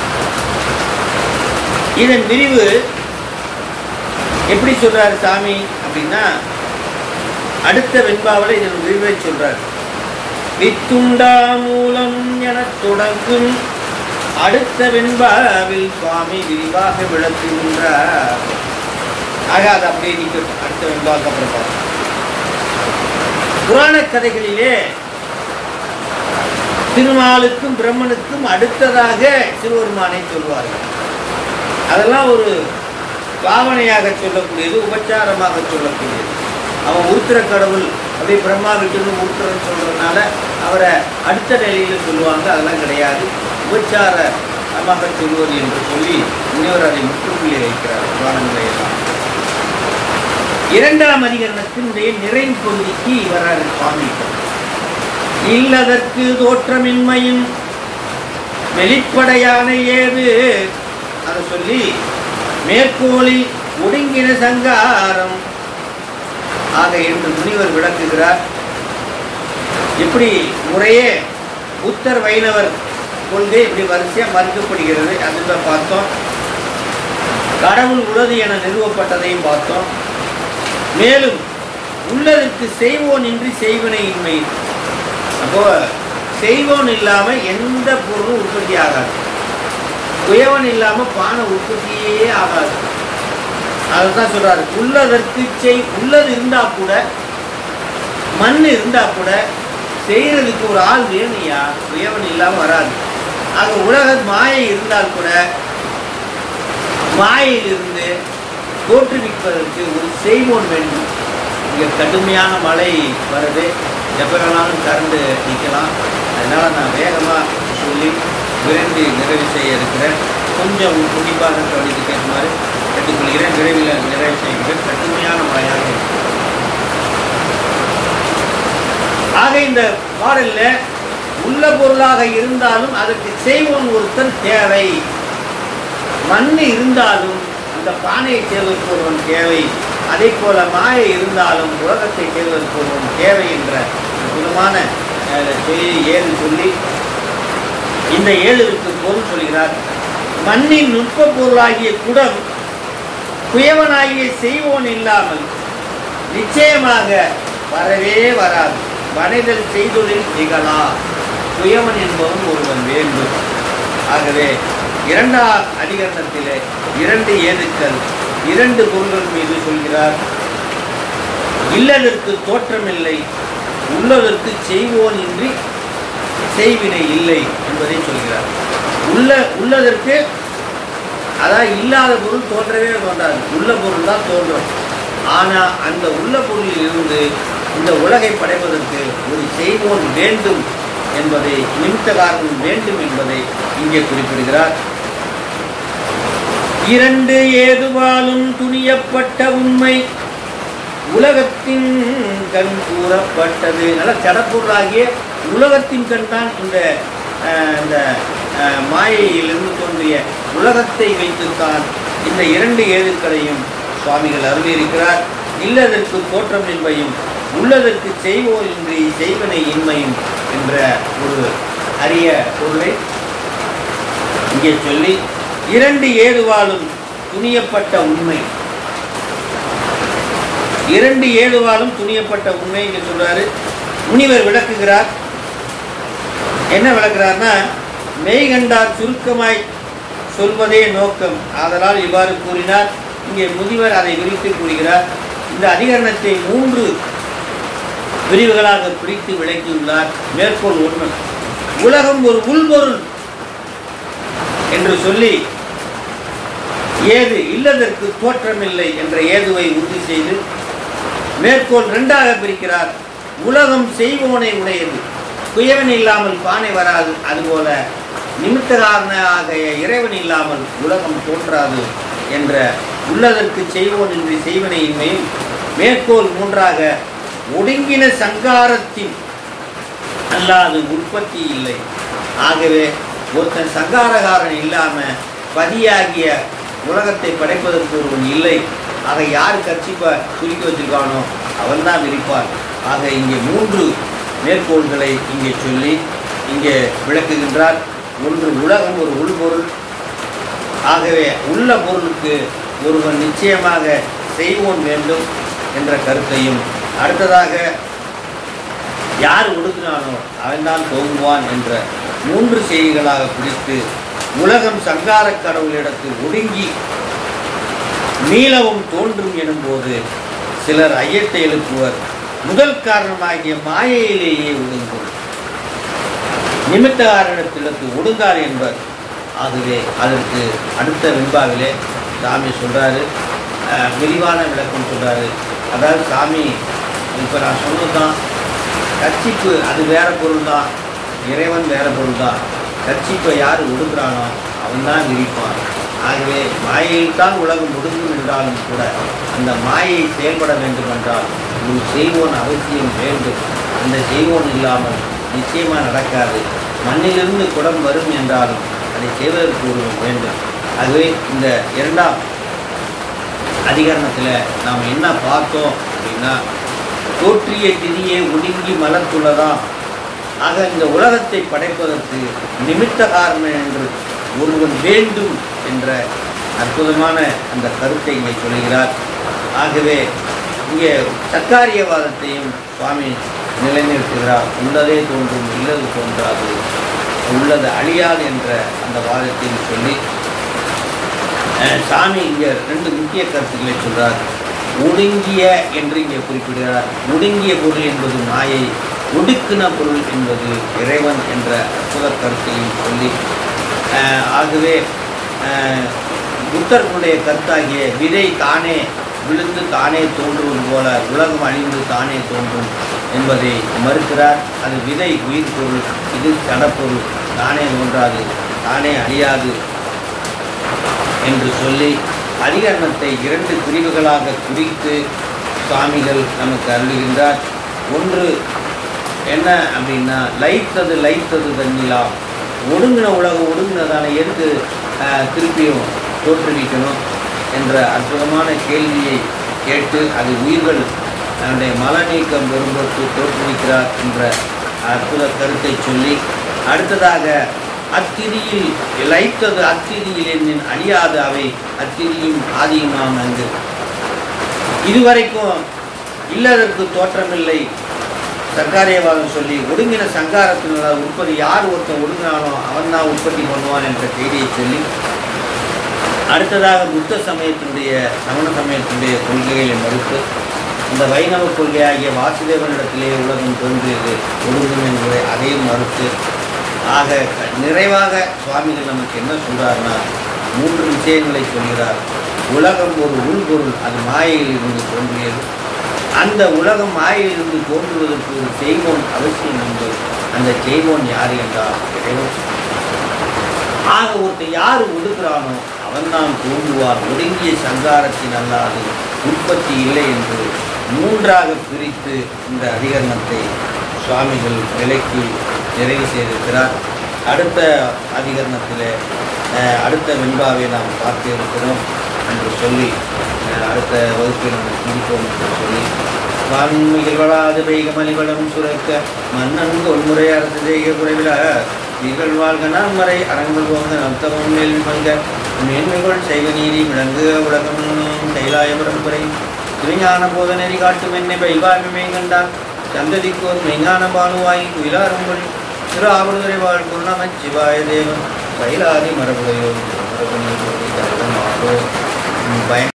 இதன் விரிவு எப்படி சொல்றாரு சாமி அப்படின்னா அடுத்த வெண்பாவில் இதன் விரிவை சொல்றாரு வித்துண்டா மூலம் எனத் தொடங்கும் அடுத்த வெண்பாவில் சுவாமி விரிவாக விளக்குகின்றார் ஆக அது அப்படியே நிற்கட்டும் அடுத்த வெண்பாவுக்கு அப்புறம் பார்ப்போம் புராண கதைகளிலே திருமாலுக்கும் பிரம்மனுக்கும் அடுத்ததாக சிவபெருமானை சொல்வார்கள் அதெல்லாம் ஒரு பாவனையாக சொல்லக்கூடியது உபச்சாரமாக சொல்லக்கூடியது அவன் உருத்திர கடவுள் அப்படியே பிரம்மா விட்டு உருத்திரன்னு சொல்றதுனால அவரை அடுத்த நிலையில சொல்லுவாங்க அதெல்லாம் கிடையாது உபச்சாரமாக சொல்வது என்று சொல்லி முனிவர் அதை முற்றுப்புள்ளி வைக்கிறார் புராணங்களை எல்லாம் இரண்டாம் அதிகரணத்தினுடைய நிறைவு பகுதிக்கு வராரு சுவாமி இல்லதற்கு தோற்றமின்மையும் வெளிப்படையான ஏது அதை சொல்லி மேற்கோளில் ஒடுங்கின சங்காரம் ஆக என்று முனிவர் விளக்குகிறார் இப்படி முறையே புத்தர் வைணவர் கொள்கை இப்படி வரிசையாக மறுக்கப்படுகிறது அதில் பார்த்தோம் கடவுள் உள்ளது என நிறுவப்பட்டதையும் பார்த்தோம் மேலும் உள்ளதற்கு செய்வோன் இன்றி செய்வினை இன்மை அப்போ செய்வோன் இல்லாம எந்த பொருளும் உற்பத்தி ஆகாது குயவன் இல்லாம பானை உற்பத்தியே ஆகாது அதுதான் சொல்றாரு உள்ளதற்கு செய் உள்ளது இருந்தா கூட மண் இருந்தா கூட செய்யறதுக்கு ஒரு ஆள் வேணுயா குயவன் இல்லாம வராது ஆக உலக மாயை இருந்தால் கூட மாயையிலிருந்து தோற்றுவிப்பதற்கு ஒரு செய்வோன் வேண்டும் இங்கே கடுமையான மழை வருது எப்போ வேணாலும் கரண்டு நிற்கலாம் அதனால் நான் வேகமாக சொல்லி விரைந்து நிறைவு செய்ய இருக்கிறேன் கொஞ்சம் குறிப்பாக கவனித்து கேட்குமாறு கேட்டுக்கொள்கிறேன் விரைவில் நிறைவு செய்கிறேன் கடுமையான மழையாக இருக்கு ஆக இந்த பாடல்ல உள்ள பொருளாக இருந்தாலும் அதற்கு செய்வோன் ஒருத்தன் தேவை மண் இருந்தாலும் அந்த பானையை செய்வதற்கு ஒருவன் தேவை அதே போல மாயை இருந்தாலும் உலகத்தை செய்வதற்கு ஒருவன் தேவை என்ற அற்புதமான அஹ், செய்தியை ஏழு சொல்லி இந்த ஏழுக்கு பொருள் சொல்கிறார் மண்ணின் நுட்ப பொருளாகிய குடம் குயவனாகிய செய்வோன் இல்லாமல் நிச்சயமாக வரவே வராது வனைதல் செய்தொழில் நிகழா குயவன் என்பவன் ஒருவன் வேண்டும் ஆகவே இரண்டாம் அதிகரணத்திலே இரண்டு ஏதுக்கள் இரண்டு பொருள்கள் மீது சொல்கிறார் இல்லதற்கு தோற்றமில்லை உள்ளதற்கு செய்வோன் இன்றி செய்வினை இல்லை என்பதை சொல்கிறார் உள்ள உள்ளதற்கு அதாவது இல்லாத பொருள் தோன்றவே தோன்றாது உள்ள பொருள் தான் தோன்றும் ஆனால் அந்த உள்ள பொருளில் இருந்து இந்த உலகை படைப்பதற்கு ஒரு செய்வோன் வேண்டும் என்பதை நிமித்த காரணம் வேண்டும் என்பதை இங்கே குறிப்பிடுகிறார் இரண்டு ஏதுவாலும் துணியப்பட்ட உண்மை உலகத்தின் கண் கூறப்பட்டது நல்ல கடப்பொருளாகிய உலகத்தின் கண் தான் இந்த அஹ், இந்த அஹ், மாயையிலிருந்து தோன்றிய உலகத்தை வைத்துத்தான் இந்த இரண்டு ஏதுக்களையும் சுவாமிகள் அருளியிருக்கிறார் இல்லதற்கு தோற்றம் என்பையும் உள்ளதற்கு செய்வோர் இன்றி செய்வனை இன்மையும் என்ற ஒரு அரிய பொருளை இங்கே சொல்லி இரண்டு ஏதுவாலும் துணியப்பட்ட உண்மை இரண்டு ஏதுவாலும் துணியப்பட்ட உண்மை இங்கே சொல்றாரு முனிவர் விளக்குகிறார் என்ன விளக்குறார்னா மெய்கண்டார் சுருக்கமாய் சொல்வதே நோக்கம் ஆதலால் இவ்வாறு கூறினார் இங்கே முனிவர் அதை விரித்து கூறுகிறார் இந்த அதிகரணத்தை மூன்று பிரிவுகளாக பிரித்து விளக்கியுள்ளார் மேற்கோள் ஒன்று உலகம் ஒரு உள்பொருள் என்று சொல்லி ஏது இல்லதற்கு தோற்றமில்லை என்ற ஏதுவை உறுதி செய்து மேற்கோள் இரண்டாக பிரிக்கிறார் உலகம் செய்வோனை உடையது குயவன் இல்லாமல் பானை வராது அதுபோல நிமித்த காரணமாக இறைவன் இல்லாமல் உலகம் தோன்றாது என்ற உள்ளதற்கு செய்வோன் என்று செய்வனை இன்மையும் மேற்கோள் மூன்றாக ஒடுங்கின சங்காரத்தின் அல்லாது உற்பத்தி இல்லை ஆகவே ஒருத்தன் சங்காரகாரன் இல்லாம பதியாகிய உலகத்தை படைப்பதற்கு ஒருவன் இல்லை ஆக யார் கட்சிப்ப சுருக்கி வச்சிருக்கானோ அவன்தான் விரிப்பார் ஆக இங்கே மூன்று மேற்கோள்களை இங்கே சொல்லி இங்கே விளக்குகின்றார் ஒன்று உலகம் ஒரு உள்பொருள் ஆகவே உள்ள பொருளுக்கு ஒருவன் நிச்சயமாக செய்வோன் வேண்டும் என்ற கருத்தையும் அடுத்ததாக யார் ஒடுக்கினானோ அவன்தான் தோங்குவான் என்ற மூன்று செய்திகளாக பிடித்து உலகம் சங்காரக் கடவுளிடத்தில் ஒடுங்கி மீளவும் தோன்றும் எனும்போது சிலர் ஐயத்தை எழுப்புவர் முதல் காரணமாகிய மாயையிலேயே ஒடுங்கும் நிமித்த காரணத்திற்கு ஒடுங்கார் என்பர் ஆகவே அதற்கு அடுத்த வெண்பாவிலே சாமி சொல்கிறாரு விரிவான விளக்கம் சொல்கிறாரு அதாவது சாமி இப்போ நான் சொன்னது தான் கட்சிப்பு அது வேற பொருள் தான் இறைவன் வேற பொருள் தான் கட்சிப்பை யார் ஒடுக்குறானோ அவன் தான் விரிப்பான் ஆகவே மாயையில் தான் உலகம் ஒடுங்கும் என்றாலும் கூட அந்த மாயை செயல்பட வேண்டும் என்றால் ஒரு செய்வோன் அவசியம் வேண்டும் அந்த செய்வோன் இல்லாமல் நிச்சயமாக நடக்காது மண்ணிலிருந்து குடம் வரும் என்றாலும் அதை செய்வதற்கு ஒருவன் வேண்டும் ஆகவே இந்த இரண்டாம் அதிகரணத்தில் நாம் என்ன பார்த்தோம் அப்படின்னா தோற்றிய திதியை ஒடுங்கி மலர்த்துள்ளதாம் ஆக இந்த உலகத்தை படைப்பதற்கு நிமித்த காரணம் என்று ஒருவன் வேண்டும் என்ற அற்புதமான அந்த கருத்தை இங்கே சொல்கிறார் ஆகவே இங்கே சர்க்காரியவாதத்தையும் சுவாமி நிலைநிறுத்துகிறார் உள்ளதே தோன்றும் இல்லது தோன்றாது உள்ளது அழியாது என்ற அந்த வாதத்தையும் சொல்லி அஹ், சாமி இங்கே ரெண்டு முக்கிய கருத்துக்களை சொல்றார் ஒடுங்கிய என்று இங்கே குறிப்பிடுகிறார் ஒடுங்கிய பொருள் என்பது மாயை ஒடுக்கின பொருள் என்பது இறைவன் என்ற அற்புத கருத்தையும் சொல்லி அஹ், ஆகவே அஹ், புத்தர்களுடைய கருத்தாகிய விதை தானே விழுந்து தானே தோன்றுவது போல உலகம் அழிந்து தானே தோன்றும் என்பதை மறுக்கிறார் அது விதை உயிர் பொருள் இது ஜடப்பொருள் தானே தோன்றாது தானே அழியாது என்று சொல்லி அதிகரணத்தை இரண்டு பிரிவுகளாக குறித்து சுவாமிகள் நமக்கு அருளுகின்றார் ஒன்று என்ன அப்படின்னா லைத்தது லைத்தது தண்ணிலா ஒடுங்கின உலகம் ஒடுங்கினதான எதுக்கு ஆஹ், திருப்பியும் தோற்றுவிக்கணும் என்ற அற்புதமான கேள்வியை கேட்டு அது உயிர்கள் தன்னுடைய மல நீக்கம் பெறும்போது தோற்றுவிக்கிறார் என்ற அற்புத கருத்தை சொல்லி அடுத்ததாக அத்திதியில் இழைத்தது அத்திதியில் என்னின் அழியாது அவை அத்திதியும் ஆதியுமாம் அங்கு இதுவரைக்கும் இல்லதற்கு தோற்றமில்லை சர்க்காரியவாதம் சொல்லி ஒடுங்கின சங்காரத்தினால் உற்பத்தி யார் ஒருத்தன் ஒடுங்கினானோ அவன் தான் உற்பத்தி பண்ணுவான் என்ற செய்தியை சொல்லி அடுத்ததாக புத்த சமயத்தினுடைய சமண சமயத்தினுடைய கொள்கைகளை மறுத்து இந்த வைணவ கொள்கையாகிய வாசுதேவனிடத்திலே உலகம் தோன்றியது ஒடுங்கும் என்பதை அதையும் மறுத்து ஆக க- நிறைவாக சுவாமிகள் நமக்கு என்ன சொல்றாருன்னா மூன்று விஷயங்களை சொல்கிறார் உலகம் ஒரு உள்பொருள் அது மாயையில் இருந்து தோன்றியது அந்த உலகம் மாயையிலிருந்து தோன்றுவதற்கு ஒரு செய்வோன் அவசியம் உண்டு அந்த செய்வோன் யார் என்றால் இறைவன் ஆக ஒருத்தன் யார் ஒடுக்குறானோ அவன்தான் தோன்றுவார் ஒடுங்கிய சங்காரத்தின் அல்லாது உற்பத்தி இல்லை என்று மூன்றாக பிரித்து இந்த அதிகரணத்தை சுவாமிகள் விலக்கி நிறைவு செய்திருக்கிறார் அடுத்த அதிகரணத்தில் அஹ், அடுத்த வெண்பாவை நாம் பார்க்க இருக்கிறோம் என்று சொல்லி அஹ், அடுத்த வகுப்பில் நம்ம சிந்திப்போம் என்று சொல்லி வான்மிகள் வளாது பெய்கமலிவளம் சுரக்க மன்னன் தொன்முறை அரசு செய்க குறைவில நீங்கள் வாழ்க நான்மறை அரங்கள் போங்க நத்தமும் மேல் பங்க மேன்மைகள் செய்க நீதி விளங்கு உலகம் கைலாய பரம்பரை திருஞான போத நெறி காட்டும் என்னை பைபாமிமை கண்டான் சந்ததிக்கோர் மெய்ஞான பானுவாய் குயிலாரும்பொழி திரு ஆவடுதுறை வாழ் குருணமச் சிவாய தேவன் கைலாதி மரபுடையோ மரபு நீர் பயன்